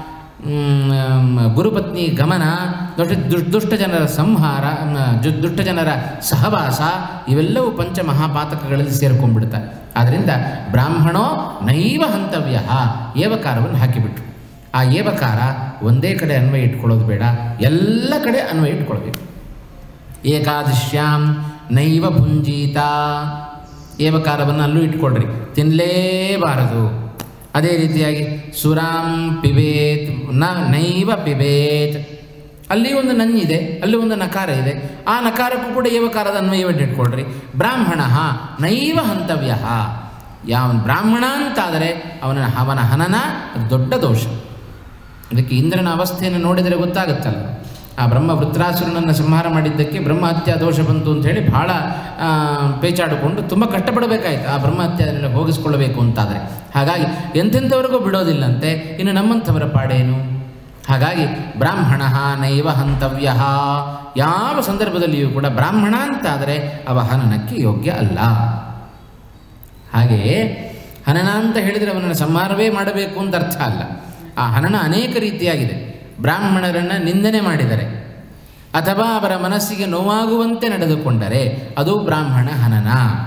ಮ್, ಗುರುಪತ್ನಿ ಗಮನ ದೊಡ್ಡ ದುಷ್- ದುಷ್ಟ ಜನರ ಸಂಹಾರ ಮ್, ಜು- ದುಷ್ಟ ಜನರ ಸಹವಾಸ ಇವೆಲ್ಲವೂ ಪಂಚಮಹಾಪಾತಕಗಳಲ್ಲಿ ಸೇರ್ಕೊಂಡ್ಬಿಡ್ತಾರೆ ಆದ್ದರಿಂದ ಬ್ರಾಹ್ಮಣೋ ನೈವ ಹಂತವ್ಯ ಏವಕಾರವನ್ನು ಹಾಕಿಬಿಟ್ರು ಆ ಏವಕಾರ ಒಂದೇ ಕಡೆ ಅನ್ವಯ ಇಟ್ಕೊಳ್ಳೋದು ಬೇಡ ಎಲ್ಲ ಕಡೆ ಅನ್ವಯ ಇಟ್ಕೊಳ್ಬೇಕು ಏಕಾದಶ್ಯಾಂ ನೈವ ಭುಂಜೀತ ಏವಕಾರವನ್ನು ಅಲ್ಲೂ ಇಟ್ಕೊಳ್ರಿ ತಿನ್ನಲೇಬಾರದು ಅದೇ ರೀತಿಯಾಗಿ ಸುರಾಂ ಪಿಬೇತ್ ನ ನೈವ ಪಿಬೇತ್ ಅಲ್ಲಿ ಒಂದು ನನ್ನಿದೆ ಅಲ್ಲಿ ಒಂದು ನಕಾರ ಇದೆ ಆ ನಕಾರಕ್ಕೂ ಕೂಡ ಏವಕಾರದ ಅನ್ವಯವನ್ನು ಇಟ್ಕೊಳ್ರಿ ಬ್ರಾಹ್ಮಣ ನೈವ ಹಂತವ್ಯ ಯಾವ ಬ್ರಾಹ್ಮಣ ಅಂತಾದರೆ ಅವನ ಅವನ ಹನನ ಅದು ದೊಡ್ಡ ದೋಷ ಇದಕ್ಕೆ ಇಂದ್ರನ ಅವಸ್ಥೆಯನ್ನು ನೋಡಿದರೆ ಗೊತ್ತಾಗುತ್ತಲ್ಲ ಆ ಬ್ರಹ್ಮ ವೃತ್ರಾಸುರನನ್ನು ಸಂಹಾರ ಮಾಡಿದ್ದಕ್ಕೆ ಬ್ರಹ್ಮಹತ್ಯಾ ದೋಷ ಬಂತು ಅಂತ ಹೇಳಿ ಭಾಳ ಆ, ಪೇಚಾಡಿಕೊಂಡು ತುಂಬ ಕಷ್ಟಪಡಬೇಕಾಯ್ತು ಆ ಬ್ರಹ್ಮಹತ್ಯೆಯನ್ನು ಹೋಗಿಸ್ಕೊಳ್ಳಬೇಕು ಅಂತಾದರೆ ಹಾಗಾಗಿ ಎಂತೆಂಥವರೆಗೂ ಬಿಡೋದಿಲ್ಲಂತೆ ಇನ್ನು ನಮ್ಮಂಥವರ ಪಾಡೇನು ಹಾಗಾಗಿ ಬ್ರಾಹ್ಮಣ ನೈವ ಹಂತವ್ಯ ಯಾವ ಸಂದರ್ಭದಲ್ಲಿಯೂ ಕೂಡ ಬ್ರಾಹ್ಮಣ ಅಂತಾದರೆ ಅವ ಹನನಕ್ಕೆ ಯೋಗ್ಯ ಅಲ್ಲ ಹಾಗೆಯೇ ಹನನ ಅಂತ ಹೇಳಿದರೆ ಅವನನ್ನು ಸಂಹಾರವೇ ಮಾಡಬೇಕು ಅಂತ ಅರ್ಥ ಅಲ್ಲ ಆ ಹನನ ಅನೇಕ ರೀತಿಯಾಗಿದೆ ಬ್ರಾಹ್ಮಣರನ್ನು ನಿಂದನೆ ಮಾಡಿದರೆ ಅಥವಾ ಅವರ ಮನಸ್ಸಿಗೆ ನೋವಾಗುವಂತೆ ನಡೆದುಕೊಂಡರೆ ಅದು ಬ್ರಾಹ್ಮಣ ಹನನ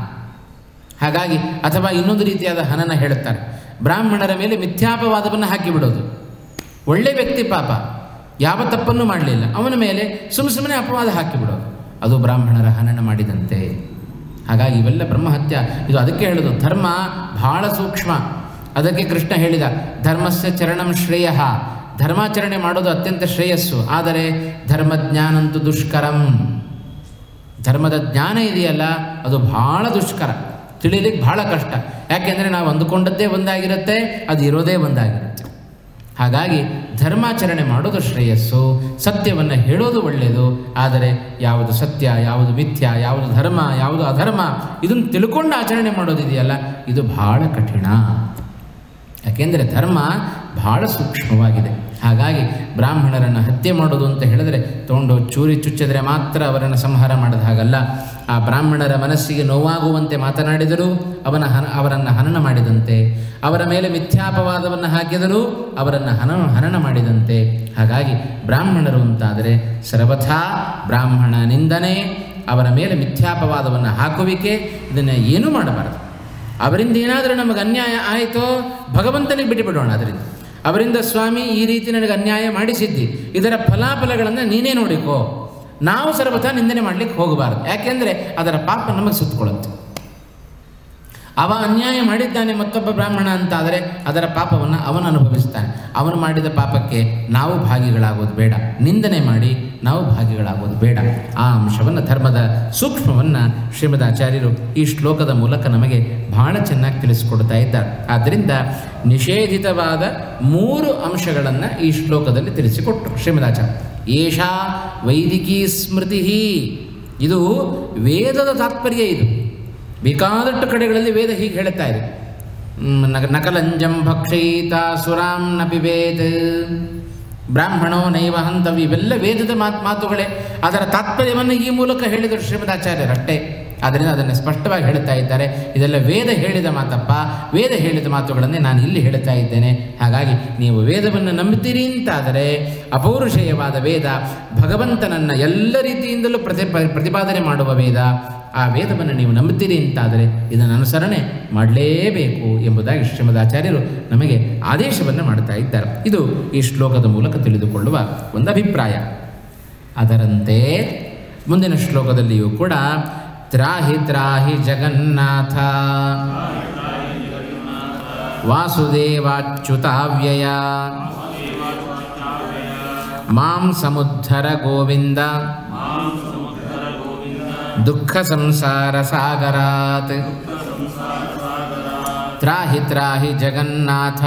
ಹಾಗಾಗಿ ಅಥವಾ ಇನ್ನೊಂದು ರೀತಿಯಾದ ಹನನ ಹೇಳುತ್ತಾರೆ ಬ್ರಾಹ್ಮಣರ ಮೇಲೆ ಮಿಥ್ಯಾಪವಾದವನ್ನು ಹಾಕಿಬಿಡೋದು ಒಳ್ಳೆ ವ್ಯಕ್ತಿ ಪಾಪ ಯಾವ ತಪ್ಪನ್ನು ಮಾಡಲಿಲ್ಲ ಅವನ ಮೇಲೆ ಸುಮ್ಮ ಸುಮ್ಮನೆ ಅಪವಾದ ಹಾಕಿಬಿಡೋದು ಅದು ಬ್ರಾಹ್ಮಣರ ಹನನ ಮಾಡಿದಂತೆ ಹಾಗಾಗಿ ಇವೆಲ್ಲ ಬ್ರಹ್ಮಹತ್ಯ ಇದು ಅದಕ್ಕೆ ಹೇಳೋದು ಧರ್ಮ ಬಹಳ ಸೂಕ್ಷ್ಮ ಅದಕ್ಕೆ ಕೃಷ್ಣ ಹೇಳಿದ ಧರ್ಮಸ್ಯ ಚರಣಂ ಶ್ರೇಯ ಧರ್ಮಾಚರಣೆ ಮಾಡೋದು ಅತ್ಯಂತ ಶ್ರೇಯಸ್ಸು ಆದರೆ ಧರ್ಮಜ್ಞಾನಂತೂ ದುಷ್ಕರಂ ಧರ್ಮದ ಜ್ಞಾನ ಇದೆಯಲ್ಲ ಅದು ಬಹಳ ದುಷ್ಕರ ತಿಳಿಲಿಕ್ಕೆ ಬಹಳ ಕಷ್ಟ ಯಾಕೆಂದರೆ ನಾವು ಅಂದುಕೊಂಡದ್ದೇ ಒಂದಾಗಿರುತ್ತೆ ಅದು ಇರೋದೇ ಒಂದಾಗಿರುತ್ತೆ ಹಾಗಾಗಿ ಧರ್ಮಾಚರಣೆ ಮಾಡೋದು ಶ್ರೇಯಸ್ಸು ಸತ್ಯವನ್ನು ಹೇಳೋದು ಒಳ್ಳೆಯದು ಆದರೆ ಯಾವುದು ಸತ್ಯ ಯಾವುದು ಮಿಥ್ಯ ಯಾವುದು ಧರ್ಮ ಯಾವುದು ಅಧರ್ಮ ಇದನ್ನು ತಿಳ್ಕೊಂಡು ಆಚರಣೆ ಮಾಡೋದಿದೆಯಲ್ಲ ಇದು ಬಹಳ ಕಠಿಣ ಯಾಕೆಂದರೆ ಧರ್ಮ ಬಹಳ ಸೂಕ್ಷ್ಮವಾಗಿದೆ ಹಾಗಾಗಿ ಬ್ರಾಹ್ಮಣರನ್ನು ಹತ್ಯೆ ಮಾಡೋದು ಅಂತ ಹೇಳಿದರೆ ತೊಗೊಂಡು ಚೂರಿ ಚುಚ್ಚಿದರೆ ಮಾತ್ರ ಅವರನ್ನು ಸಂಹಾರ ಮಾಡೋದು ಹಾಗಲ್ಲ ಆ ಬ್ರಾಹ್ಮಣರ ಮನಸ್ಸಿಗೆ ನೋವಾಗುವಂತೆ ಮಾತನಾಡಿದರೂ ಅವನ ಹನ ಅವರನ್ನು ಹನನ ಮಾಡಿದಂತೆ ಅವರ ಮೇಲೆ ಮಿಥ್ಯಾಪವಾದವನ್ನು ಹಾಕಿದರೂ ಅವರನ್ನು ಹನ ಹನನ ಮಾಡಿದಂತೆ ಹಾಗಾಗಿ ಬ್ರಾಹ್ಮಣರು ಅಂತಾದರೆ ಸರ್ವಥಾ ಬ್ರಾಹ್ಮಣ ನಿಂದನೆ ಅವರ ಮೇಲೆ ಮಿಥ್ಯಾಪವಾದವನ್ನು ಹಾಕುವಿಕೆ ಇದನ್ನು ಏನೂ ಮಾಡಬಾರದು ಅವರಿಂದ ಏನಾದರೂ ನಮಗೆ ಅನ್ಯಾಯ ಆಯಿತೋ ಭಗವಂತನಿಗೆ ಬಿಟ್ಟುಬಿಡೋಣ ಅದರಿಂದ ಅವರಿಂದ ಸ್ವಾಮಿ ಈ ರೀತಿ ನನಗೆ ಅನ್ಯಾಯ ಮಾಡಿಸಿದ್ದಿ ಇದರ ಫಲಾಫಲಗಳನ್ನು ನೀನೇ ನೋಡಿಕೋ ನಾವು ಸರ್ವಥಾ ನಿಂದನೆ ಮಾಡಲಿಕ್ಕೆ ಹೋಗಬಾರದು ಯಾಕೆಂದರೆ ಅದರ ಪಾಪ ನಮಗೆ ಸುತ್ತಕೊಳ್ಳುತ್ತೆ ಅವ ಅನ್ಯಾಯ ಮಾಡಿದ್ದಾನೆ ಮತ್ತೊಬ್ಬ ಬ್ರಾಹ್ಮಣ ಅಂತಾದರೆ ಅದರ ಪಾಪವನ್ನು ಅವನು ಅನುಭವಿಸ್ತಾನೆ ಅವನು ಮಾಡಿದ ಪಾಪಕ್ಕೆ ನಾವು ಭಾಗಿಗಳಾಗೋದು ಬೇಡ ನಿಂದನೆ ಮಾಡಿ ನಾವು ಭಾಗಿಗಳಾಗೋದು ಬೇಡ ಆ ಅಂಶವನ್ನು ಧರ್ಮದ ಸೂಕ್ಷ್ಮವನ್ನು ಶ್ರೀಮದಾಚಾರ್ಯರು ಈ ಶ್ಲೋಕದ ಮೂಲಕ ನಮಗೆ ಬಹಳ ಚೆನ್ನಾಗಿ ತಿಳಿಸಿಕೊಡ್ತಾ ಇದ್ದಾರೆ ಆದ್ದರಿಂದ ನಿಷೇಧಿತವಾದ ಮೂರು ಅಂಶಗಳನ್ನು ಈ ಶ್ಲೋಕದಲ್ಲಿ ತಿಳಿಸಿಕೊಟ್ಟರು ಶ್ರೀಮದಾಚಾರ್ಯ ಏಷಾ ವೈದಿಕೀ ಸ್ಮೃತಿ ಇದು ವೇದದ ತಾತ್ಪರ್ಯ ಇದು ಬೇಕಾದಷ್ಟು ಕಡೆಗಳಲ್ಲಿ ವೇದ ಹೀಗೆ ಹೇಳುತ್ತಾ ಇದೆ ಮ್, ನ- ನಕಲಂಜಂ ಭಕ್ಷಯಿತ ಸುರಾಂ ನ ಪಿಬೇತ್ ಬ್ರಾಹ್ಮಣೋ ನೈವ ಹಂತವಿ ಇವೆಲ್ಲ ವೇದದ ಮಾತು ಮಾತುಗಳೇ ಅದರ ತಾತ್ಪರ್ಯವನ್ನು ಈ ಮೂಲಕ ಹೇಳಿದರು ಶ್ರೀಮದಾಚಾರ್ಯರಷ್ಟೇ ಆದ್ದರಿಂದ ಅದನ್ನು ಸ್ಪಷ್ಟವಾಗಿ ಹೇಳ್ತಾ ಇದ್ದಾರೆ ಇದೆಲ್ಲ ವೇದ ಹೇಳಿದ ಮಾತಪ್ಪ ವೇದ ಹೇಳಿದ ಮಾತುಗಳನ್ನೇ ನಾನು ಇಲ್ಲಿ ಹೇಳ್ತಾ ಇದ್ದೇನೆ ಹಾಗಾಗಿ ನೀವು ವೇದವನ್ನು ನಂಬುತ್ತೀರಿ ಅಂತಾದರೆ ಅಪೌರುಷೇಯವಾದ ವೇದ ಭಗವಂತನನ್ನು ಎಲ್ಲ ರೀತಿಯಿಂದಲೂ ಪ್ರತಿ ಪ್ರತಿಪಾದನೆ ಮಾಡುವ ವೇದ ಆ ವೇದವನ್ನು ನೀವು ನಂಬುತ್ತೀರಿ ಅಂತಾದರೆ ಇದನ್ನು ಅನುಸರಣೆ ಮಾಡಲೇಬೇಕು ಎಂಬುದಾಗಿ ಶ್ರೀಮದಾಚಾರ್ಯರು ನಮಗೆ ಆದೇಶವನ್ನು ಮಾಡ್ತಾ ಇದ್ದಾರೆ ಇದು ಈ ಶ್ಲೋಕದ ಮೂಲಕ ತಿಳಿದುಕೊಳ್ಳುವ ಒಂದು ಅಭಿಪ್ರಾಯ ಅದರಂತೆ ಮುಂದಿನ ಶ್ಲೋಕದಲ್ಲಿಯೂ ಕೂಡ ತ್ರಾಹಿ ತ್ರಾಹಿ ಜಗನ್ನಾಥ ವಾಸುದೇವಾಚ್ಯುತಾವ್ಯಯ ಮಾಂ ಸಮುದ್ಧರ ಗೋವಿಂದ ದುಃಖ ಸಂಸಾರ ಸಾಗರಾತ್ ತ್ರಾಹಿ ತ್ರಾಹಿ ಜಗನ್ನಾಥ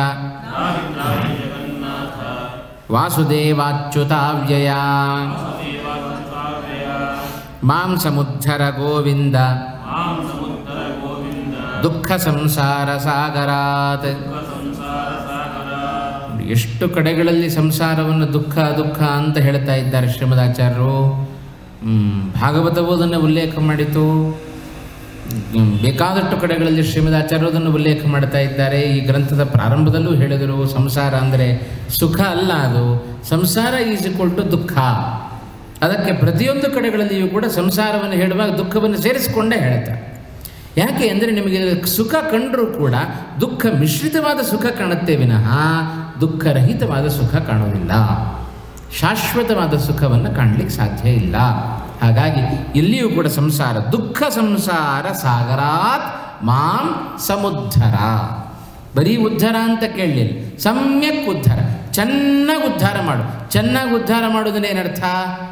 ವಾಸುದೇವಾಚ್ಯುತಾವ್ಯಯ ಮಾಂ ಸಮುದ್ಧರ ಗೋವಿಂದ ದುಃಖ ಸಂಸಾರ ಸಾಗರಾತ್ ಎಷ್ಟು ಕಡೆಗಳಲ್ಲಿ ಸಂಸಾರವನ್ನು ದುಃಖ ದುಃಖ ಅಂತ ಹೇಳ್ತಾ ಇದ್ದಾರೆ ಶ್ರೀಮದಾಚಾರ್ಯರು ಹ್ಮ್, ಭಾಗವತವೂ ಅದನ್ನು ಉಲ್ಲೇಖ ಮಾಡಿತು ಹ್ಮ್, ಬೇಕಾದಷ್ಟು ಕಡೆಗಳಲ್ಲಿ ಶ್ರೀಮದಾಚಾರ್ಯರು ಅದನ್ನು ಉಲ್ಲೇಖ ಮಾಡ್ತಾ ಇದ್ದಾರೆ ಈ ಗ್ರಂಥದ ಪ್ರಾರಂಭದಲ್ಲೂ ಹೇಳಿದರು ಸಂಸಾರ ಅಂದರೆ ಸುಖ ಅಲ್ಲ ಅದು ಸಂಸಾರ ಈಸ್ ಇಕ್ವಲ್ ಟು ದುಃಖ ಅದಕ್ಕೆ ಪ್ರತಿಯೊಂದು ಕಡೆಗಳಲ್ಲಿಯೂ ಕೂಡ ಸಂಸಾರವನ್ನು ಹೇಳುವಾಗ ದುಃಖವನ್ನು ಸೇರಿಸಿಕೊಂಡೇ ಹೇಳ್ತಾರೆ ಯಾಕೆ ಅಂದರೆ ನಿಮಗೆ ಸುಖ ಕಂಡರೂ ಕೂಡ ದುಃಖ ಮಿಶ್ರಿತವಾದ ಸುಖ ಕಾಣುತ್ತೆ ವಿನಃ ದುಃಖರಹಿತವಾದ ಸುಖ ಕಾಣುವುದಿಲ್ಲ ಶಾಶ್ವತವಾದ ಸುಖವನ್ನು ಕಾಣಲಿಕ್ಕೆ ಸಾಧ್ಯ ಇಲ್ಲ ಹಾಗಾಗಿ ಇಲ್ಲಿಯೂ ಕೂಡ ಸಂಸಾರ ದುಃಖ ಸಂಸಾರ ಸಾಗರಾತ್ ಮಾಂ ಸಮುದ್ಧರ ಬರೀ ಉದ್ಧಾರ ಅಂತ ಕೇಳಲಿಲ್ಲ ಸಮ್ಯಕ್ ಉದ್ಧಾರ ಚೆನ್ನಾಗಿ ಉದ್ಧಾರ ಮಾಡು ಚೆನ್ನಾಗಿ ಉದ್ಧಾರ ಮಾಡೋದನ್ನೇನರ್ಥ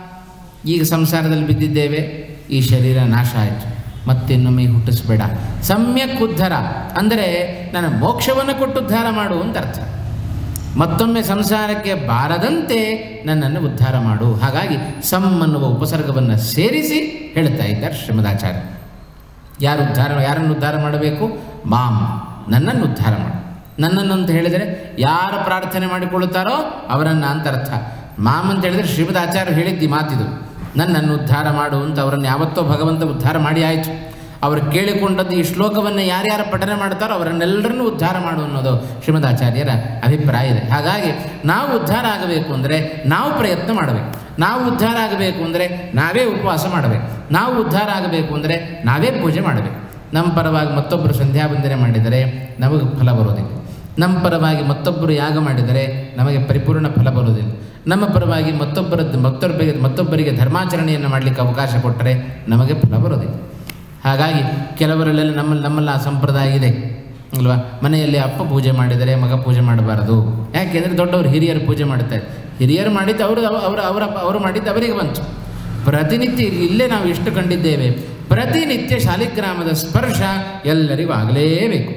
ಈಗ ಸಂಸಾರದಲ್ಲಿ ಬಿದ್ದಿದ್ದೇವೆ ಈ ಶರೀರ ನಾಶ ಆಯಿತು ಮತ್ತಿನ್ನೊಮ್ಮೆ ಹುಟ್ಟಿಸ್ಬೇಡ ಸಮ್ಯಕ್ ಉದ್ಧಾರ ಅಂದರೆ ನನ್ನ ಮೋಕ್ಷವನ್ನು ಕೊಟ್ಟು ಉದ್ಧಾರ ಮಾಡು ಅಂತ ಅರ್ಥ ಮತ್ತೊಮ್ಮೆ ಸಂಸಾರಕ್ಕೆ ಬಾರದಂತೆ ನನ್ನನ್ನು ಉದ್ಧಾರ ಮಾಡು ಹಾಗಾಗಿ ಸಮ್ ಅನ್ನುವ ಉಪಸರ್ಗವನ್ನು ಸೇರಿಸಿ ಹೇಳ್ತಾ ಇದ್ದಾರೆ ಶ್ರೀಮದಾಚಾರ್ಯ ಯಾರು ಉದ್ಧಾರ ಯಾರನ್ನು ಉದ್ಧಾರ ಮಾಡಬೇಕು ಮಾಮ್ ನನ್ನನ್ನು ಉದ್ಧಾರ ಮಾಡು ನನ್ನನ್ನು ಅಂತ ಹೇಳಿದರೆ ಯಾರು ಪ್ರಾರ್ಥನೆ ಮಾಡಿಕೊಳ್ಳುತ್ತಾರೋ ಅವರನ್ನು ಅಂತ ಅರ್ಥ ಮಾಮ್ ಅಂತ ಹೇಳಿದರೆ ಶ್ರೀಮದ್ ಆಚಾರ್ಯ ಹೇಳಿದ್ದಿ ಮಾತಿದು ನನ್ನನ್ನು ಉದ್ಧಾರ ಮಾಡು ಅಂತ ಅವರನ್ನು ಯಾವತ್ತೋ ಭಗವಂತ ಉದ್ಧಾರ ಮಾಡಿ ಆಯಿತು ಅವರು ಕೇಳಿಕೊಂಡದ್ದು ಈ ಶ್ಲೋಕವನ್ನು ಯಾರ್ಯಾರು ಪಠನೆ ಮಾಡ್ತಾರೋ ಅವರನ್ನೆಲ್ಲರನ್ನೂ ಉದ್ಧಾರ ಮಾಡು ಅನ್ನೋದು ಶ್ರೀಮದಾಚಾರ್ಯರ ಅಭಿಪ್ರಾಯ ಇದೆ ಹಾಗಾಗಿ ನಾವು ಉದ್ಧಾರ ಆಗಬೇಕು ಅಂದರೆ ನಾವು ಪ್ರಯತ್ನ ಮಾಡಬೇಕು ನಾವು ಉದ್ಧಾರ ಆಗಬೇಕು ಅಂದರೆ ನಾವೇ ಉಪವಾಸ ಮಾಡಬೇಕು ನಾವು ಉದ್ಧಾರ ಆಗಬೇಕು ಅಂದರೆ ನಾವೇ ಪೂಜೆ ಮಾಡಬೇಕು ನಮ್ಮ ಪರವಾಗಿ ಮತ್ತೊಬ್ಬರು ಸಂಧ್ಯಾ ವಂದನೆ ಮಾಡಿದರೆ ನಮಗೆ ಫಲ ಬರೋದಿಲ್ಲ ನಮ್ಮ ಪರವಾಗಿ ಮತ್ತೊಬ್ಬರು ಯಾಗ ಮಾಡಿದರೆ ನಮಗೆ ಪರಿಪೂರ್ಣ ಫಲ ಬರುವುದಿಲ್ಲ ನಮ್ಮ ಪರವಾಗಿ ಮತ್ತೊಬ್ಬರದ್ದು ಮತ್ತೊಬ್ಬರಿಗೆ ಮತ್ತೊಬ್ಬರಿಗೆ ಧರ್ಮಾಚರಣೆಯನ್ನು ಮಾಡಲಿಕ್ಕೆ ಅವಕಾಶ ಕೊಟ್ಟರೆ ನಮಗೆ ಫಲ ಬರೋದಿಲ್ಲ ಹಾಗಾಗಿ ಕೆಲವರಲ್ಲೆಲ್ಲ ನಮ್ಮಲ್ಲಿ ನಮ್ಮಲ್ಲಿ ಆ ಸಂಪ್ರದಾಯ ಇದೆ ಅಲ್ವಾ ಮನೆಯಲ್ಲಿ ಅಪ್ಪ ಪೂಜೆ ಮಾಡಿದರೆ ಮಗ ಪೂಜೆ ಮಾಡಬಾರದು ಯಾಕೆಂದರೆ ದೊಡ್ಡವರು ಹಿರಿಯರು ಪೂಜೆ ಮಾಡ್ತಾರೆ ಹಿರಿಯರು ಮಾಡಿದ್ದು ಅವರು ಅವರ ಅವರ ಅವರು ಮಾಡಿದ್ದು ಅವರಿಗೆ ಬಂತು ಪ್ರತಿನಿತ್ಯ ಇಲ್ಲೇ ನಾವು ಎಷ್ಟು ಕಂಡಿದ್ದೇವೆ ಪ್ರತಿನಿತ್ಯ ಶಾಲಿಗ್ರಾಮದ ಸ್ಪರ್ಶ ಎಲ್ಲರಿಗೂ ಆಗಲೇಬೇಕು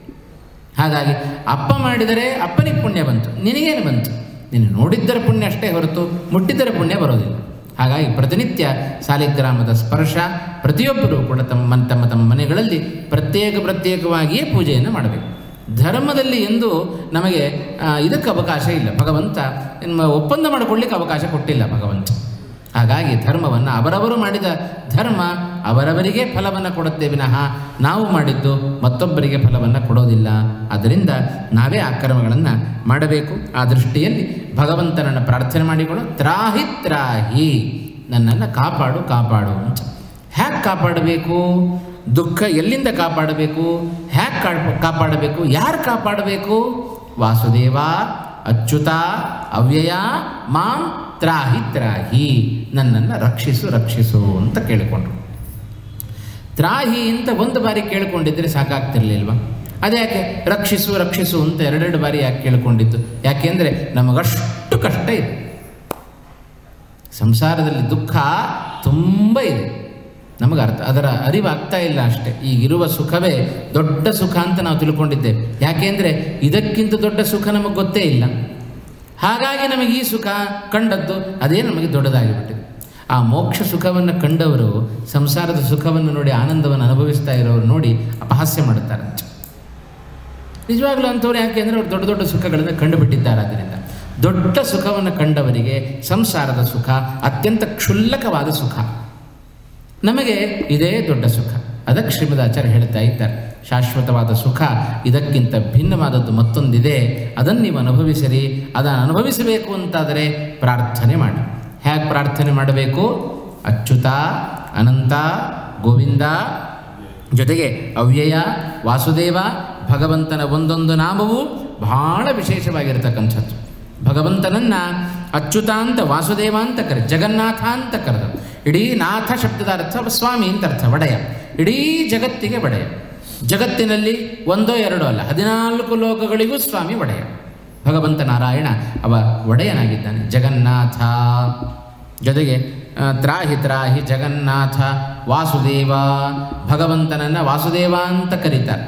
ಹಾಗಾಗಿ ಅಪ್ಪ ಮಾಡಿದರೆ ಅಪ್ಪನಿಗೆ ಪುಣ್ಯ ಬಂತು ನಿನಗೇನು ಬಂತು ನೀನು ನೋಡಿದ್ದರ ಪುಣ್ಯ ಅಷ್ಟೇ ಹೊರತು ಮುಟ್ಟಿದ್ದರ ಪುಣ್ಯ ಬರೋದಿಲ್ಲ ಹಾಗಾಗಿ ಪ್ರತಿನಿತ್ಯ ಸಾಲಿಗ್ರಾಮದ ಸ್ಪರ್ಶ ಪ್ರತಿಯೊಬ್ಬರೂ ಕೂಡ ತಮ್ಮ ತಮ್ಮ ತಮ್ಮ ಮನೆಗಳಲ್ಲಿ ಪ್ರತ್ಯೇಕ ಪ್ರತ್ಯೇಕವಾಗಿಯೇ ಪೂಜೆಯನ್ನು ಮಾಡಬೇಕು ಧರ್ಮದಲ್ಲಿ ಎಂದು ನಮಗೆ ಆ, ಇದಕ್ಕೆ ಅವಕಾಶ ಇಲ್ಲ ಭಗವಂತ ನಮ್ಮ ಒಪ್ಪಂದ ಮಾಡಿಕೊಳ್ಳಿಕ್ಕೆ ಅವಕಾಶ ಕೊಟ್ಟಿಲ್ಲ ಭಗವಂತ ಹಾಗಾಗಿ ಧರ್ಮವನ್ನು ಅವರವರು ಮಾಡಿದ ಧರ್ಮ ಅವರವರಿಗೆ ಫಲವನ್ನು ಕೊಡುತ್ತೆ ವಿನಃ ನಾವು ಮಾಡಿದ್ದು ಮತ್ತೊಬ್ಬರಿಗೆ ಫಲವನ್ನು ಕೊಡೋದಿಲ್ಲ ಅದರಿಂದ ನಾವೇ ಆ ಕರ್ಮಗಳನ್ನು ಮಾಡಬೇಕು ಆ ದೃಷ್ಟಿಯಲ್ಲಿ ಭಗವಂತನನ್ನು ಪ್ರಾರ್ಥನೆ ಮಾಡಿಕೊಳ್ಳೋ ತ್ರಾಹಿ ತ್ರಾಹಿ ನನ್ನನ್ನು ಕಾಪಾಡು ಕಾಪಾಡು ಅಂತ ಹ್ಯಾಕ್ ಕಾಪಾಡಬೇಕು ದುಃಖ ಎಲ್ಲಿಂದ ಕಾಪಾಡಬೇಕು ಹ್ಯಾಕ್ ಕಾಡ್- ಕಾಪಾಡಬೇಕು ಯಾರು ಕಾಪಾಡಬೇಕು ವಾಸುದೇವ ಅಚ್ಯುತ ಅವ್ಯಯ ಮಾಂ ತ್ರಾಹಿ ತ್ರಾಹಿ ನನ್ನನ್ನು ರಕ್ಷಿಸು ರಕ್ಷಿಸು ಅಂತ ಕೇಳಿಕೊಂಡ್ರು ತ್ರಾಹಿ ಅಂತ ಒಂದು ಬಾರಿ ಕೇಳಿಕೊಂಡಿದ್ರೆ ಸಾಕಾಗ್ತಿರ್ಲಿಲ್ವಾ ಅದ್ಯಾಕೆ ರಕ್ಷಿಸು ರಕ್ಷಿಸು ಅಂತ ಎರಡೆರಡು ಬಾರಿ ಯಾಕೆ ಕೇಳಿಕೊಂಡಿದ್ದು ಯಾಕೆಂದರೆ ನಮಗಷ್ಟು ಕಷ್ಟ ಇದೆ ಸಂಸಾರದಲ್ಲಿ ದುಃಖ ತುಂಬ ಇದೆ ನಮಗೆ ಅರ್ಥ ಅದರ ಅರಿವು ಆಗ್ತಾ ಇಲ್ಲ ಅಷ್ಟೇ ಈಗಿರುವ ಸುಖವೇ ದೊಡ್ಡ ಸುಖ ಅಂತ ನಾವು ತಿಳ್ಕೊಂಡಿದ್ದೇವೆ ಯಾಕೆಂದರೆ ಇದಕ್ಕಿಂತ ದೊಡ್ಡ ಸುಖ ನಮಗೆ ಗೊತ್ತೇ ಇಲ್ಲ ಹಾಗಾಗಿ ನಮಗೆ ಈ ಸುಖ ಕಂಡದ್ದು ಅದೇ ನಮಗೆ ದೊಡ್ಡದಾಗಿಬಿಟ್ಟಿದೆ ಆ ಮೋಕ್ಷ ಸುಖವನ್ನು ಕಂಡವರು ಸಂಸಾರದ ಸುಖವನ್ನು ನೋಡಿ ಆನಂದವನ್ನು ಅನುಭವಿಸ್ತಾ ಇರೋರು ನೋಡಿ ಅಪಹಾಸ್ಯ ಮಾಡುತ್ತಾರೆ ನಿಜವಾಗ್ಲೂ ಅಂಥವ್ರು ಯಾಕೆ ಅಂದರೆ ಅವ್ರು ದೊಡ್ಡ ದೊಡ್ಡ ಸುಖಗಳನ್ನು ಕಂಡುಬಿಟ್ಟಿದ್ದಾರೆ ಅದರಿಂದ ದೊಡ್ಡ ಸುಖವನ್ನು ಕಂಡವರಿಗೆ ಸಂಸಾರದ ಸುಖ ಅತ್ಯಂತ ಕ್ಷುಲ್ಲಕವಾದ ಸುಖ ನಮಗೆ ಇದೇ ದೊಡ್ಡ ಸುಖ ಅದಕ್ಕೆ ಶ್ರೀಮದಾಚಾರ್ಯ ಹೇಳ್ತಾ ಇದ್ದಾರೆ ಶಾಶ್ವತವಾದ ಸುಖ ಇದಕ್ಕಿಂತ ಭಿನ್ನವಾದದ್ದು ಮತ್ತೊಂದಿದೆ ಅದನ್ನು ನೀವು ಅನುಭವಿಸಿರಿ ಅದನ್ನು ಅನುಭವಿಸಬೇಕು ಅಂತಾದರೆ ಪ್ರಾರ್ಥನೆ ಮಾಡಿ ಹೇಗೆ ಪ್ರಾರ್ಥನೆ ಮಾಡಬೇಕು ಅಚ್ಯುತ ಅನಂತ ಗೋವಿಂದ ಜೊತೆಗೆ ಅವ್ಯಯ ವಾಸುದೇವ ಭಗವಂತನ ಒಂದೊಂದು ನಾಮವು ಬಹಳ ವಿಶೇಷವಾಗಿರತಕ್ಕಂಥದ್ದು ಭಗವಂತನನ್ನು ಅಚ್ಯುತ ಅಂತ ವಾಸುದೇವ ಅಂತ ಕರೆ ಜಗನ್ನಾಥ ಅಂತ ಕರೆದ ಇಡೀ ನಾಥ ಶಬ್ದದ ಅರ್ಥ ಸ್ವಾಮಿ ಅಂತ ಅರ್ಥ ಒಡೆಯ ಇಡೀ ಜಗತ್ತಿಗೆ ಒಡೆಯ ಜಗತ್ತಿನಲ್ಲಿ ಒಂದೋ ಎರಡೋ ಅಲ್ಲ ಹದಿನಾಲ್ಕು ಲೋಕಗಳಿಗೂ ಸ್ವಾಮಿ ಒಡೆಯ ಭಗವಂತ ನಾರಾಯಣ ಅವ ಒಡೆಯನಾಗಿದ್ದಾನೆ ಜಗನ್ನಾಥ ಜೊತೆಗೆ ಆ, ತ್ರಾಹಿ ತ್ರಾಹಿ ಜಗನ್ನಾಥ ವಾಸುದೇವ ಭಗವಂತನನ್ನು ವಾಸುದೇವ ಅಂತ ಕರೀತಾರೆ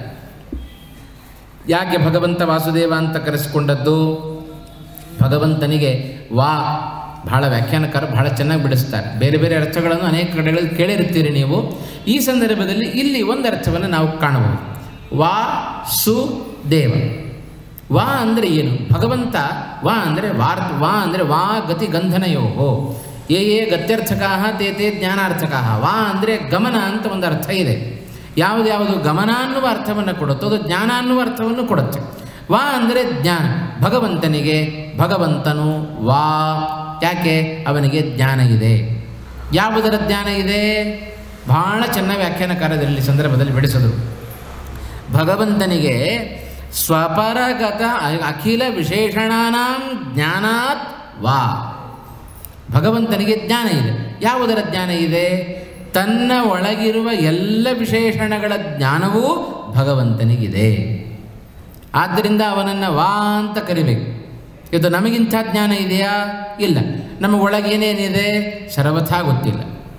ಯಾಕೆ ಭಗವಂತ ವಾಸುದೇವ ಅಂತ ಕರೆಸಿಕೊಂಡದ್ದು ಭಗವಂತನಿಗೆ ವಾ ಬಹಳ ವ್ಯಾಖ್ಯಾನಕಾರ ಬಹಳ ಚೆನ್ನಾಗಿ ಬಿಡಿಸ್ತಾರೆ ಬೇರೆ ಬೇರೆ ಅರ್ಥಗಳನ್ನು ಅನೇಕ ಕಡೆಗಳಲ್ಲಿ ಕೇಳಿರ್ತೀರಿ ನೀವು ಈ ಸಂದರ್ಭದಲ್ಲಿ ಇಲ್ಲಿ ಒಂದು ಅರ್ಥವನ್ನು ನಾವು ಕಾಣಬಹುದು ವಾ ಸು ದೇವ ವಾ ಅಂದರೆ ಏನು ಭಗವಂತ ವಾ ಅಂದರೆ ವಾರ್ ವಾ ಅಂದರೆ ವಾ ಗತಿ ಗಂಧನಯೋಹೋ ಯೇ ಯೇ ಗತ್ಯರ್ಥಕಾ ತೇ ತೇ ಜ್ಞಾನಾರ್ಥಕಾ ವಾ ಅಂದರೆ ಗಮನ ಅಂತ ಒಂದು ಅರ್ಥ ಇದೆ ಯಾವುದ್ಯಾವುದು ಗಮನ ಅನ್ನುವ ಅರ್ಥವನ್ನು ಕೊಡುತ್ತೋ ಅದು ಜ್ಞಾನ ಅನ್ನುವ ಅರ್ಥವನ್ನು ಕೊಡುತ್ತೆ ವಾ ಅಂದರೆ ಜ್ಞಾನ ಭಗವಂತನಿಗೆ ಭಗವಂತನು ವಾ ಯಾಕೆ ಅವನಿಗೆ ಜ್ಞಾನ ಇದೆ ಯಾವುದರ ಜ್ಞಾನ ಇದೆ ಬಹಳ ಚೆನ್ನಾಗಿ ವ್ಯಾಖ್ಯಾನಕಾರದಲ್ಲಿ ಸಂದರ್ಭದಲ್ಲಿ ಬಿಡಿಸಿದರು ಭಗವಂತನಿಗೆ ಸ್ವಪರಗತ ಅಖಿಲ ವಿಶೇಷಣಾನಾಂ ಜ್ಞಾನಾತ್ ವಾ ಭಗವಂತನಿಗೆ ಜ್ಞಾನ ಇದೆ ಯಾವುದರ ಜ್ಞಾನ ಇದೆ ತನ್ನ ಒಳಗಿರುವ ಎಲ್ಲ ವಿಶೇಷಣಗಳ ಜ್ಞಾನವೂ ಭಗವಂತನಿಗಿದೆ ಆದ್ದರಿಂದ ಅವನನ್ನು ವಾ ಅಂತ ಕರಿಬೇಕು ಇದು ನಮಗಿಂಥ ಜ್ಞಾನ ಇದೆಯಾ ಇಲ್ಲ ನಮ್ಮ ಒಳಗೇನೇನಿದೆ ಸರ್ವಥಾ ಗೊತ್ತಿಲ್ಲ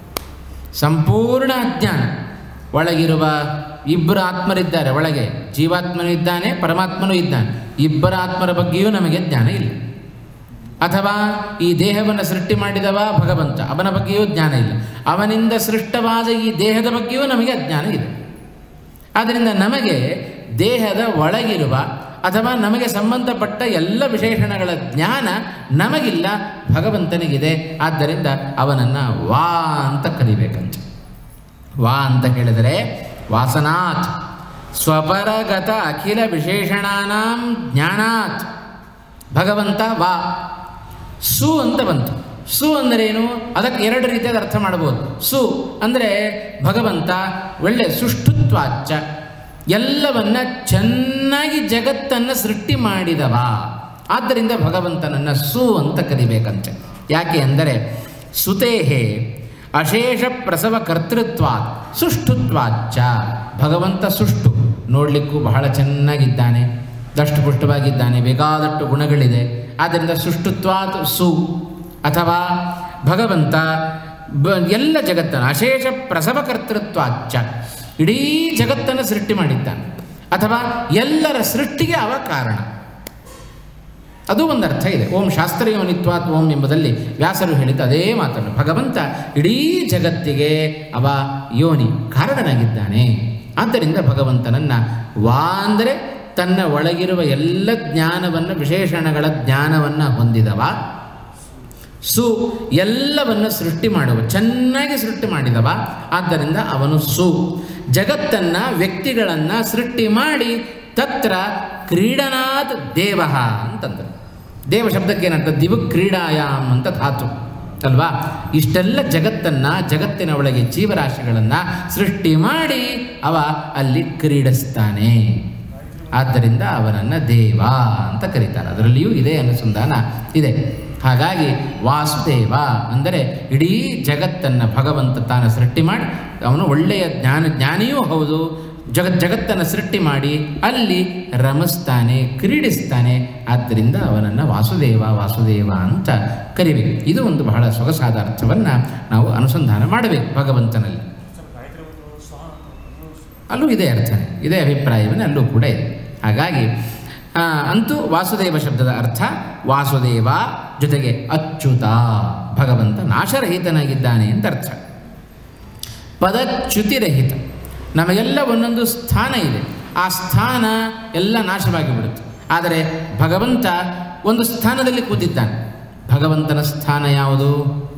ಸಂಪೂರ್ಣ ಅಜ್ಞಾನ ಒಳಗಿರುವ ಇಬ್ಬರು ಆತ್ಮರಿದ್ದಾರೆ ಒಳಗೆ ಜೀವಾತ್ಮನೂ ಇದ್ದಾನೆ ಪರಮಾತ್ಮನೂ ಇದ್ದಾನೆ ಇಬ್ಬರ ಆತ್ಮರ ಬಗ್ಗೆಯೂ ನಮಗೆ ಜ್ಞಾನ ಇಲ್ಲ ಅಥವಾ ಈ ದೇಹವನ್ನು ಸೃಷ್ಟಿ ಮಾಡಿದವ ಭಗವಂತ ಅವನ ಬಗ್ಗೆಯೂ ಜ್ಞಾನ ಇಲ್ಲ ಅವನಿಂದ ಸೃಷ್ಟವಾದ ಈ ದೇಹದ ಬಗ್ಗೆಯೂ ನಮಗೆ ಅಜ್ಞಾನ ಇದೆ ಆದ್ದರಿಂದ ನಮಗೆ ದೇಹದ ಒಳಗಿರುವ ಅಥವಾ ನಮಗೆ ಸಂಬಂಧಪಟ್ಟ ಎಲ್ಲ ವಿಶೇಷಣಗಳ ಜ್ಞಾನ ನಮಗಿಲ್ಲ ಭಗವಂತನಿಗಿದೆ ಆದ್ದರಿಂದ ಅವನನ್ನು ವಾ ಅಂತ ಕರಿಬೇಕಂತ ವಾ ಅಂತ ಹೇಳಿದರೆ ವಾಸನಾತ್ ಸ್ವಪರಗತ ಅಖಿಲ ವಿಶೇಷಣಾನಾಂ ಜ್ಞಾನಾತ್ ಭಗವಂತ ವಾ ಸು ಅಂತ ಬಂತು ಸು ಅಂದರೇನು ಅದಕ್ಕೆ ಎರಡು ರೀತಿಯಾದ ಅರ್ಥ ಮಾಡ್ಬೋದು ಸು ಅಂದರೆ ಭಗವಂತ ಒಳ್ಳೆ ಸುಷ್ಟುತ್ವಾಚ್ಚ ಎಲ್ಲವನ್ನ ಚೆನ್ನಾಗಿ ಜಗತ್ತನ್ನು ಸೃಷ್ಟಿ ಮಾಡಿದವ ಆದ್ದರಿಂದ ಭಗವಂತನನ್ನು ಸು ಅಂತ ಕರಿಬೇಕಂತೆ ಯಾಕೆ ಅಂದರೆ ಸುತೇಹೇ ಅಶೇಷ ಪ್ರಸವ ಕರ್ತೃತ್ವ ಸುಷ್ಟುತ್ವಾಚ್ಚ ಭಗವಂತ ಸುಷ್ಟು ನೋಡಲಿಕ್ಕೂ ಬಹಳ ಚೆನ್ನಾಗಿದ್ದಾನೆ ದಷ್ಟಪುಷ್ಟವಾಗಿದ್ದಾನೆ ಬೇಕಾದಷ್ಟು ಗುಣಗಳಿದೆ ಆದ್ದರಿಂದ ಸುಷ್ಟುತ್ವಾತ್ ಸು ಅಥವಾ ಭಗವಂತ ಬ ಎಲ್ಲ ಜಗತ್ತನ್ನು ಅಶೇಷ ಪ್ರಸವ ಕರ್ತೃತ್ವಾಚ್ಚ ಇಡೀ ಜಗತ್ತನ್ನು ಸೃಷ್ಟಿ ಮಾಡಿದ್ದಾನೆ ಅಥವಾ ಎಲ್ಲರ ಸೃಷ್ಟಿಗೆ ಅವ ಕಾರಣ ಅದು ಒಂದು ಅರ್ಥ ಇದೆ ಓಂ ಶಾಸ್ತ್ರಯೋನಿತ್ವಾತ್ ಓಂ ಎಂಬುದಲ್ಲಿ ವ್ಯಾಸರು ಹೇಳಿದ್ದು ಅದೇ ಮಾತನ್ನು ಭಗವಂತ ಇಡೀ ಜಗತ್ತಿಗೆ ಅವ ಯೋನಿ ಕಾರಣನಾಗಿದ್ದಾನೆ ಆದ್ದರಿಂದ ಭಗವಂತನನ್ನು ವಾ ಅಂದರೆ ತನ್ನ ಒಳಗಿರುವ ಎಲ್ಲ ಜ್ಞಾನವನ್ನು ವಿಶೇಷಣಗಳ ಜ್ಞಾನವನ್ನು ಹೊಂದಿದವ ಸು ಎಲ್ಲವನ್ನು ಸೃಷ್ಟಿ ಮಾಡುವ ಚೆನ್ನಾಗಿ ಸೃಷ್ಟಿ ಮಾಡಿದವ ಆದ್ದರಿಂದ ಅವನು ಸು ಜಗತ್ತನ್ನು ವ್ಯಕ್ತಿಗಳನ್ನು ಸೃಷ್ಟಿ ಮಾಡಿ ತತ್ರ ಕ್ರೀಡನಾಥ್ ದೇವ ಅಂತಂದರು ದೇವ ಶಬ್ದಕ್ಕೆ ಏನಂತ ದಿವು ಕ್ರೀಡಾಯಾಮ್ ಅಂತ ಧಾತು ಅಲ್ವಾ ಇಷ್ಟೆಲ್ಲ ಜಗತ್ತನ್ನು ಜಗತ್ತಿನ ಒಳಗೆ ಜೀವರಾಶಿಗಳನ್ನು ಸೃಷ್ಟಿ ಮಾಡಿ ಅವ ಅಲ್ಲಿ ಕ್ರೀಡಿಸ್ತಾನೆ ಆದ್ದರಿಂದ ಅವನನ್ನು ದೇವ ಅಂತ ಕರೀತಾರೆ ಅದರಲ್ಲಿಯೂ ಇದೇ ಅನುಸಂಧಾನ ಇದೆ ಹಾಗಾಗಿ ವಾಸುದೇವ ಅಂದರೆ ಇಡೀ ಜಗತ್ತನ್ನು ಭಗವಂತ ತಾನು ಸೃಷ್ಟಿ ಮಾಡಿ ಅವನು ಒಳ್ಳೆಯ ಜ್ಞಾನ ಜ್ಞಾನಿಯೂ ಹೌದು ಜಗತ್ ಜಗತ್ತನ್ನು ಸೃಷ್ಟಿ ಮಾಡಿ ಅಲ್ಲಿ ರಮಿಸ್ತಾನೆ ಕ್ರೀಡಿಸ್ತಾನೆ ಆದ್ದರಿಂದ ಅವನನ್ನು ವಾಸುದೇವ ವಾಸುದೇವ ಅಂತ ಕರಿಬೇಕು ಇದು ಒಂದು ಬಹಳ ಸೊಗಸಾದ ಅರ್ಥವನ್ನು ನಾವು ಅನುಸಂಧಾನ ಮಾಡಬೇಕು ಭಗವಂತನಲ್ಲಿ ಅಲ್ಲೂ ಇದೇ ಅರ್ಥನೇ ಇದೇ ಅಭಿಪ್ರಾಯವನ್ನೇ ಅಲ್ಲೂ ಕೂಡ ಇದೆ ಹಾಗಾಗಿ ಆ, ಅಂತೂ ವಾಸುದೇವ ಶಬ್ದದ ಅರ್ಥ ವಾಸುದೇವ ಜೊತೆಗೆ ಅಚ್ಯುತ ಭಗವಂತ ನಾಶರಹಿತನಾಗಿದ್ದಾನೆ ಅಂತ ಅರ್ಥ ಪದಚ್ಯುತಿರಹಿತ ನಮಗೆಲ್ಲ ಒಂದೊಂದು ಸ್ಥಾನ ಇದೆ ಆ ಸ್ಥಾನ ಎಲ್ಲ ನಾಶವಾಗಿ ಬಿಡುತ್ತೆ ಆದರೆ ಭಗವಂತ ಒಂದು ಸ್ಥಾನದಲ್ಲಿ ಕೂತಿದ್ದಾನೆ ಭಗವಂತನ ಸ್ಥಾನ ಯಾವುದು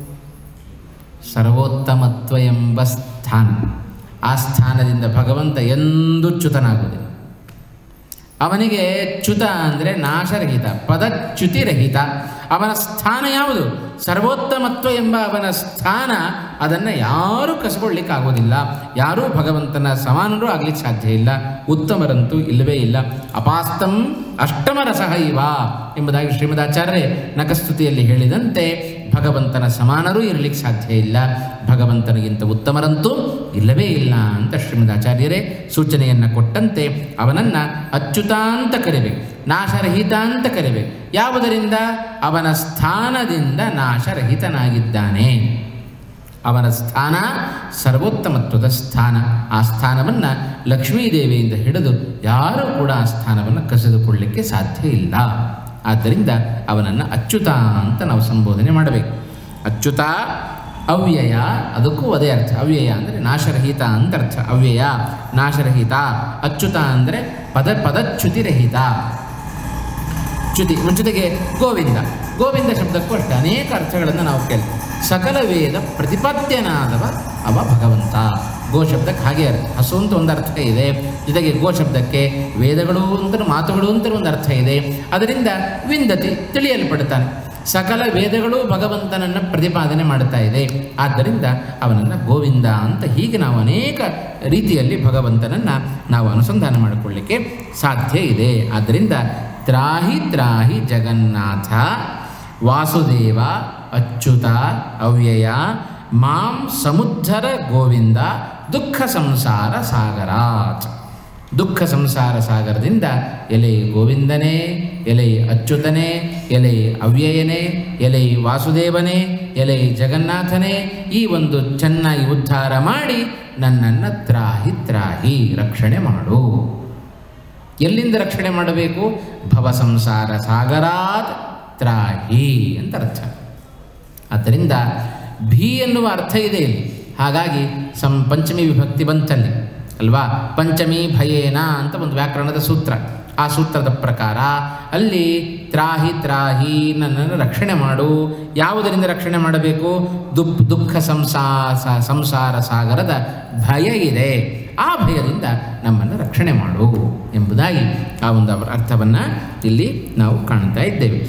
ಸರ್ವೋತ್ತಮತ್ವ ಎಂಬ ಸ್ಥಾನ ಆ ಸ್ಥಾನದಿಂದ ಭಗವಂತ ಎಂದೂ ಚ್ಯುತನಾಗುವುದಿಲ್ಲ ಅವನಿಗೆ ಚ್ಯುತ ಅಂದರೆ ನಾಶರಹಿತ ಪದಚ್ಯುತಿರಹಿತ ಅವನ ಸ್ಥಾನ ಯಾವುದು ಸರ್ವೋತ್ತಮತ್ವ ಎಂಬ ಅವನ ಸ್ಥಾನ ಅದನ್ನು ಯಾರೂ ಕಸಗೊಳ್ಳಿಕ್ಕಾಗೋದಿಲ್ಲ ಯಾರೂ ಭಗವಂತನ ಸಮಾನರೂ ಆಗಲಿಕ್ಕೆ ಸಾಧ್ಯ ಇಲ್ಲ ಉತ್ತಮರಂತೂ ಇಲ್ಲವೇ ಇಲ್ಲ ಅಪಾಸ್ತಂ ಅಷ್ಟಮ ರಸಹ ಇವ ಎಂಬುದಾಗಿ ಶ್ರೀಮದಾಚಾರ್ಯರೇ ನಕಸ್ತುತಿಯಲ್ಲಿ ಹೇಳಿದಂತೆ ಭಗವಂತನ ಸಮಾನರೂ ಇರಲಿಕ್ಕೆ ಸಾಧ್ಯ ಇಲ್ಲ ಭಗವಂತನಿಗಿಂತ ಉತ್ತಮರಂತೂ ಇಲ್ಲವೇ ಇಲ್ಲ ಅಂತ ಶ್ರೀಮದಾಚಾರ್ಯರೇ ಸೂಚನೆಯನ್ನು ಕೊಟ್ಟಂತೆ ಅವನನ್ನು ಅಚ್ಯುತ ಅಂತ ಕರಿಬೇಕು ನಾಶರಹಿತ ಅಂತ ಕರಿಬೇಕು ಯಾವುದರಿಂದ ಅವನ ಸ್ಥಾನದಿಂದ ನಾಶರಹಿತನಾಗಿದ್ದಾನೆ ಅವನ ಸ್ಥಾನ ಸರ್ವೋತ್ತಮತ್ವದ ಸ್ಥಾನ ಆ ಸ್ಥಾನವನ್ನು ಲಕ್ಷ್ಮೀದೇವಿಯಿಂದ ಹಿಡಿದು ಯಾರೂ ಕೂಡ ಆ ಸ್ಥಾನವನ್ನು ಕಸಿದುಕೊಳ್ಳಲಿಕ್ಕೆ ಸಾಧ್ಯ ಇಲ್ಲ ಆದ್ದರಿಂದ ಅವನನ್ನು ಅಚ್ಯುತ ಅಂತ ನಾವು ಸಂಬೋಧನೆ ಮಾಡಬೇಕು ಅಚ್ಯುತ ಅವ್ಯಯ ಅದಕ್ಕೂ ಅದೇ ಅರ್ಥ ಅವ್ಯಯ ಅಂದರೆ ನಾಶರಹಿತ ಅಂತ ಅರ್ಥ ಅವ್ಯಯ ನಾಶರಹಿತ ಅಚ್ಯುತ ಅಂದರೆ ಪದ ಪದಚ್ಯುತಿರಹಿತ ಚ್ಯುತಿ ಜೊತೆಗೆ ಗೋವಿಂದ ಗೋವಿಂದ ಶಬ್ದಕ್ಕೂ ಅಷ್ಟೇ ಅನೇಕ ಅರ್ಥಗಳನ್ನು ನಾವು ಕೇಳ್ತೀವಿ ಸಕಲ ವೇದ ಪ್ರತಿಪದ್ಯನಾದವ ಅವ ಭಗವಂತ ಗೋ ಶಬ್ದಕ್ಕೆ ಹಾಗೆ ಅರ್ಥ ಹಸು ಅಂತ ಒಂದು ಅರ್ಥ ಇದೆ ಜೊತೆಗೆ ಗೋ ಶಬ್ದಕ್ಕೆ ವೇದಗಳು ಅಂತ ಮಾತುಗಳು ಅಂತ ಒಂದು ಅರ್ಥ ಇದೆ ಅದರಿಂದ ವಿಂದತಿ ತಿಳಿಯಲ್ಪಡ್ತಾನೆ ಸಕಲ ವೇದಗಳು ಭಗವಂತನನ್ನು ಪ್ರತಿಪಾದನೆ ಮಾಡ್ತಾ ಇದೆ ಆದ್ದರಿಂದ ಅವನನ್ನು ಗೋವಿಂದ ಅಂತ ಹೀಗೆ ನಾವು ಅನೇಕ ರೀತಿಯಲ್ಲಿ ಭಗವಂತನನ್ನು ನಾವು ಅನುಸಂಧಾನ ಮಾಡಿಕೊಳ್ಳಿಕ್ಕೆ ಸಾಧ್ಯ ಇದೆ ಆದ್ದರಿಂದ ತ್ರಾಹಿ ತ್ರಾಹಿ ಜಗನ್ನಾಥ ವಾಸುದೇವ ಅಚ್ಯುತ ಅವ್ಯಯ ಮಾಂ ಸಮುದ್ಧರ ಗೋವಿಂದ ದುಃಖ ಸಂಸಾರ ಸಾಗರಾತ್ ದುಃಖ ಸಂಸಾರ ಸಾಗರದಿಂದ ಎಲೆ ಗೋವಿಂದನೇ ಎಲೆ ಅಚ್ಯುತನೇ ಎಲೆ ಅವ್ಯಯನೇ ಎಲೆ ವಾಸುದೇವನೇ ಎಲೆ ಜಗನ್ನಾಥನೇ ಈ ಒಂದು ಚೆನ್ನಾಗಿ ಉದ್ಧಾರ ಮಾಡಿ ನನ್ನನ್ನು ತ್ರಾಹಿ ತ್ರಾಹಿ ರಕ್ಷಣೆ ಮಾಡು ಎಲ್ಲಿಂದ ರಕ್ಷಣೆ ಮಾಡಬೇಕು ಭವ ಸಂಸಾರ ಸಾಗರಾತ್ ತ್ರಾಹಿ ಅಂತ ಅರ್ಥ ಆದ್ದರಿಂದ ಭೀ ಎನ್ನುವ ಅರ್ಥ ಇದೆ ಇಲ್ಲಿ ಹಾಗಾಗಿ ಸಂ ಪಂಚಮಿ ವಿಭಕ್ತಿ ಬಂತಲ್ಲಿ ಅಲ್ವಾ ಪಂಚಮಿ ಭಯೇನ ಅಂತ ಒಂದು ವ್ಯಾಕರಣದ ಸೂತ್ರ ಆ ಸೂತ್ರದ ಪ್ರಕಾರ ಅಲ್ಲಿ ತ್ರಾಹಿ ತ್ರಾಹಿ ನನ್ನನ್ನು ರಕ್ಷಣೆ ಮಾಡು ಯಾವುದರಿಂದ ರಕ್ಷಣೆ ಮಾಡಬೇಕು ದುಃಖ ದುಃಖ ಸಂಸಾರ ಸಂಸಾರ ಸಾಗರದ ಭಯ ಇದೆ ಆ ಭಯದಿಂದ ನಮ್ಮನ್ನು ರಕ್ಷಣೆ ಮಾಡು ಎಂಬುದಾಗಿ ಆ ಒಂದು ಅರ್ಥವನ್ನು ಇಲ್ಲಿ ನಾವು ಕಾಣ್ತಾ ಇದ್ದೇವೆ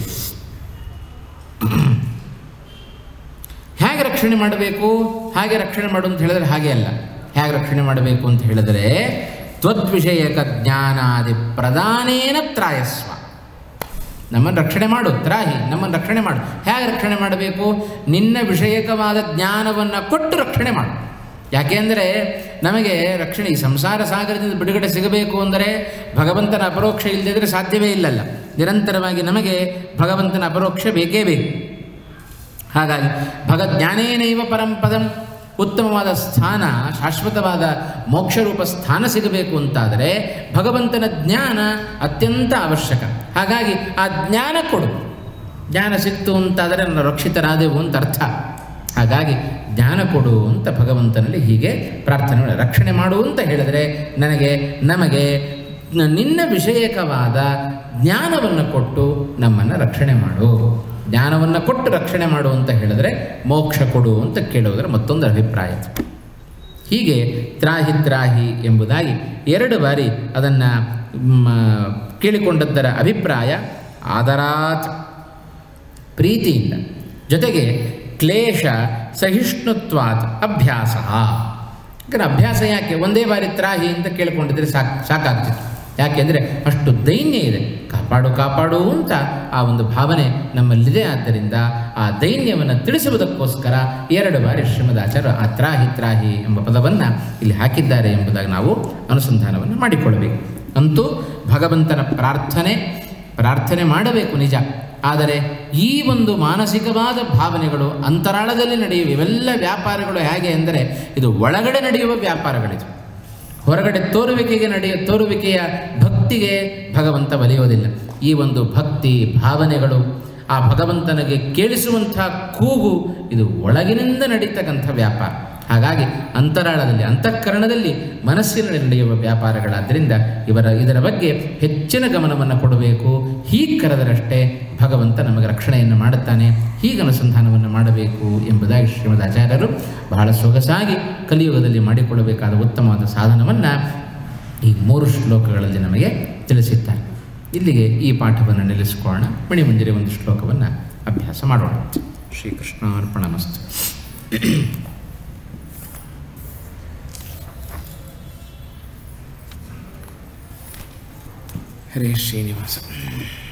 ಹೇಗೆ ರಕ್ಷಣೆ ಮಾಡಬೇಕು ಹಾಗೆ ರಕ್ಷಣೆ ಮಾಡು ಅಂತ ಹೇಳಿದ್ರೆ ಹಾಗೆ ಅಲ್ಲ ಹೇಗೆ ರಕ್ಷಣೆ ಮಾಡಬೇಕು ಅಂತ ಹೇಳಿದರೆ ತ್ವದ್ವಿಷಯಕ ಜ್ಞಾನಾದಿ ಪ್ರಧಾನೇನ ತ್ರಾಯಸ್ವ ನಮ್ಮನ್ನು ರಕ್ಷಣೆ ಮಾಡು ತ್ರಾಹಿ ನಮ್ಮನ್ನು ರಕ್ಷಣೆ ಮಾಡು ಹೇಗೆ ರಕ್ಷಣೆ ಮಾಡಬೇಕು ನಿನ್ನ ವಿಷಯಕವಾದ ಜ್ಞಾನವನ್ನು ಕೊಟ್ಟು ರಕ್ಷಣೆ ಮಾಡು ಯಾಕೆಂದರೆ ನಮಗೆ ರಕ್ಷಣೆ ಈ ಸಂಸಾರ ಸಾಗರದಿಂದ ಬಿಡುಗಡೆ ಸಿಗಬೇಕು ಅಂದರೆ ಭಗವಂತನ ಅಪರೋಕ್ಷ ಇಲ್ಲದಿದ್ದರೆ ಸಾಧ್ಯವೇ ಇಲ್ಲಲ್ಲ ನಿರಂತರವಾಗಿ ನಮಗೆ ಭಗವಂತನ ಅಪರೋಕ್ಷ ಬೇಕೇ ಬೇಕು ಹಾಗಾಗಿ ಭಗಜ್ಞಾನೇನೈವ ಪರಂಪದಂ ಉತ್ತಮವಾದ ಸ್ಥಾನ ಶಾಶ್ವತವಾದ ಮೋಕ್ಷರೂಪ ಸ್ಥಾನ ಸಿಗಬೇಕು ಅಂತಾದರೆ ಭಗವಂತನ ಜ್ಞಾನ ಅತ್ಯಂತ ಅವಶ್ಯಕ ಹಾಗಾಗಿ ಆ ಜ್ಞಾನ ಕೊಡು ಜ್ಞಾನ ಸಿಕ್ತು ಅಂತಾದರೆ ನನ್ನ ರಕ್ಷಿತರಾದೆವು ಅಂತ ಅರ್ಥ ಹಾಗಾಗಿ ಜ್ಞಾನ ಕೊಡು ಅಂತ ಭಗವಂತನಲ್ಲಿ ಹೀಗೆ ಪ್ರಾರ್ಥನೆ ಮಾಡಿ ರಕ್ಷಣೆ ಮಾಡು ಅಂತ ಹೇಳಿದರೆ ನನಗೆ ನಮಗೆ ನಿನ್ನ ವಿಷಯಕವಾದ ಜ್ಞಾನವನ್ನು ಕೊಟ್ಟು ನಮ್ಮನ್ನು ರಕ್ಷಣೆ ಮಾಡು ಜ್ಞಾನವನ್ನು ಕೊಟ್ಟು ರಕ್ಷಣೆ ಮಾಡು ಅಂತ ಹೇಳಿದ್ರೆ ಮೋಕ್ಷ ಕೊಡು ಅಂತ ಕೇಳುವುದರ ಮತ್ತೊಂದು ಅಭಿಪ್ರಾಯ ಹೀಗೆ ತ್ರಾಹಿ ತ್ರಾಹಿ ಎಂಬುದಾಗಿ ಎರಡು ಬಾರಿ ಅದನ್ನು ಕೇಳಿಕೊಂಡದ್ದರ ಅಭಿಪ್ರಾಯ ಆದರಾತ್ ಪ್ರೀತಿಯಿಂದ ಜೊತೆಗೆ ಕ್ಲೇಶ ಸಹಿಷ್ಣುತ್ವಾತ್ ಅಭ್ಯಾಸ ಯಾಕಂದರೆ ಅಭ್ಯಾಸ ಯಾಕೆ ಒಂದೇ ಬಾರಿ ತ್ರಾಹಿ ಅಂತ ಕೇಳಿಕೊಂಡಿದ್ರೆ ಸಾಕು ಸಾಕಾಗ್ತಿತ್ತು ಯಾಕೆಂದರೆ ಅಷ್ಟು ದೈನ್ಯ ಇದೆ ಕಾಪಾಡು ಕಾಪಾಡು ಅಂತ ಆ ಒಂದು ಭಾವನೆ ನಮ್ಮಲ್ಲಿದೆ ಆದ್ದರಿಂದ ಆ ದೈನ್ಯವನ್ನು ತಿಳಿಸುವುದಕ್ಕೋಸ್ಕರ ಎರಡು ಬಾರಿ ಶ್ರೀಮದಾಚಾರ್ಯ ಆ ತ್ರಾಹಿ ತ್ರಾಹಿ ಎಂಬ ಪದವನ್ನು ಇಲ್ಲಿ ಹಾಕಿದ್ದಾರೆ ಎಂಬುದಾಗಿ ನಾವು ಅನುಸಂಧಾನವನ್ನು ಮಾಡಿಕೊಳ್ಳಬೇಕು ಅಂತೂ ಭಗವಂತನ ಪ್ರಾರ್ಥನೆ ಪ್ರಾರ್ಥನೆ ಮಾಡಬೇಕು ನಿಜ ಆದರೆ ಈ ಒಂದು ಮಾನಸಿಕವಾದ ಭಾವನೆಗಳು ಅಂತರಾಳದಲ್ಲಿ ನಡೆಯುವ ಇವೆಲ್ಲ ವ್ಯಾಪಾರಗಳು ಹೇಗೆ ಅಂದರೆ ಇದು ಒಳಗಡೆ ನಡೆಯುವ ವ್ಯಾಪಾರಗಳಿದು ಹೊರಗಡೆ ತೋರುವಿಕೆಗೆ ನಡೆಯ ತೋರುವಿಕೆಯ ಭಕ್ತಿಗೆ ಭಗವಂತ ಒಲಿಯೋದಿಲ್ಲ ಈ ಒಂದು ಭಕ್ತಿ ಭಾವನೆಗಳು ಆ ಭಗವಂತನಿಗೆ ಕೇಳಿಸುವಂಥ ಕೂಗು ಇದು ಒಳಗಿನಿಂದ ನಡೀತಕ್ಕಂಥ ವ್ಯಾಪಾರ ಹಾಗಾಗಿ ಅಂತರಾಳದಲ್ಲಿ ಅಂತಃಕರಣದಲ್ಲಿ ಮನಸ್ಸಿನಲ್ಲಿ ನಡೆಯುವ ವ್ಯಾಪಾರಗಳಾದ್ದರಿಂದ ಇವರ ಇದರ ಬಗ್ಗೆ ಹೆಚ್ಚಿನ ಗಮನವನ್ನು ಕೊಡಬೇಕು ಹೀಗೆ ಕರೆದರಷ್ಟೇ ಭಗವಂತ ನಮಗೆ ರಕ್ಷಣೆಯನ್ನು ಮಾಡುತ್ತಾನೆ ಹೀಗೆ ಅನುಸಂಧಾನವನ್ನು ಮಾಡಬೇಕು ಎಂಬುದಾಗಿ ಶ್ರೀಮದ್ ಆಚಾರ್ಯರು ಬಹಳ ಸೊಗಸಾಗಿ ಕಲಿಯುಗದಲ್ಲಿ ಮಾಡಿಕೊಳ್ಳಬೇಕಾದ ಉತ್ತಮವಾದ ಸಾಧನವನ್ನು ಈ ಮೂರು ಶ್ಲೋಕಗಳಲ್ಲಿ ನಮಗೆ ತಿಳಿಸಿದ್ದಾರೆ ಇಲ್ಲಿಗೆ ಈ ಪಾಠವನ್ನು ನಿಲ್ಲಿಸಿಕೊಳ್ಳೋಣ ಮಣಿಮಂದಿರ ಒಂದು ಶ್ಲೋಕವನ್ನು ಅಭ್ಯಾಸ ಮಾಡೋಣ ಶ್ರೀಕೃಷ್ಣಾರ್ಪಣಮಸ್ತು ಹರೇ ಶ್ರೀನಿವಾಸ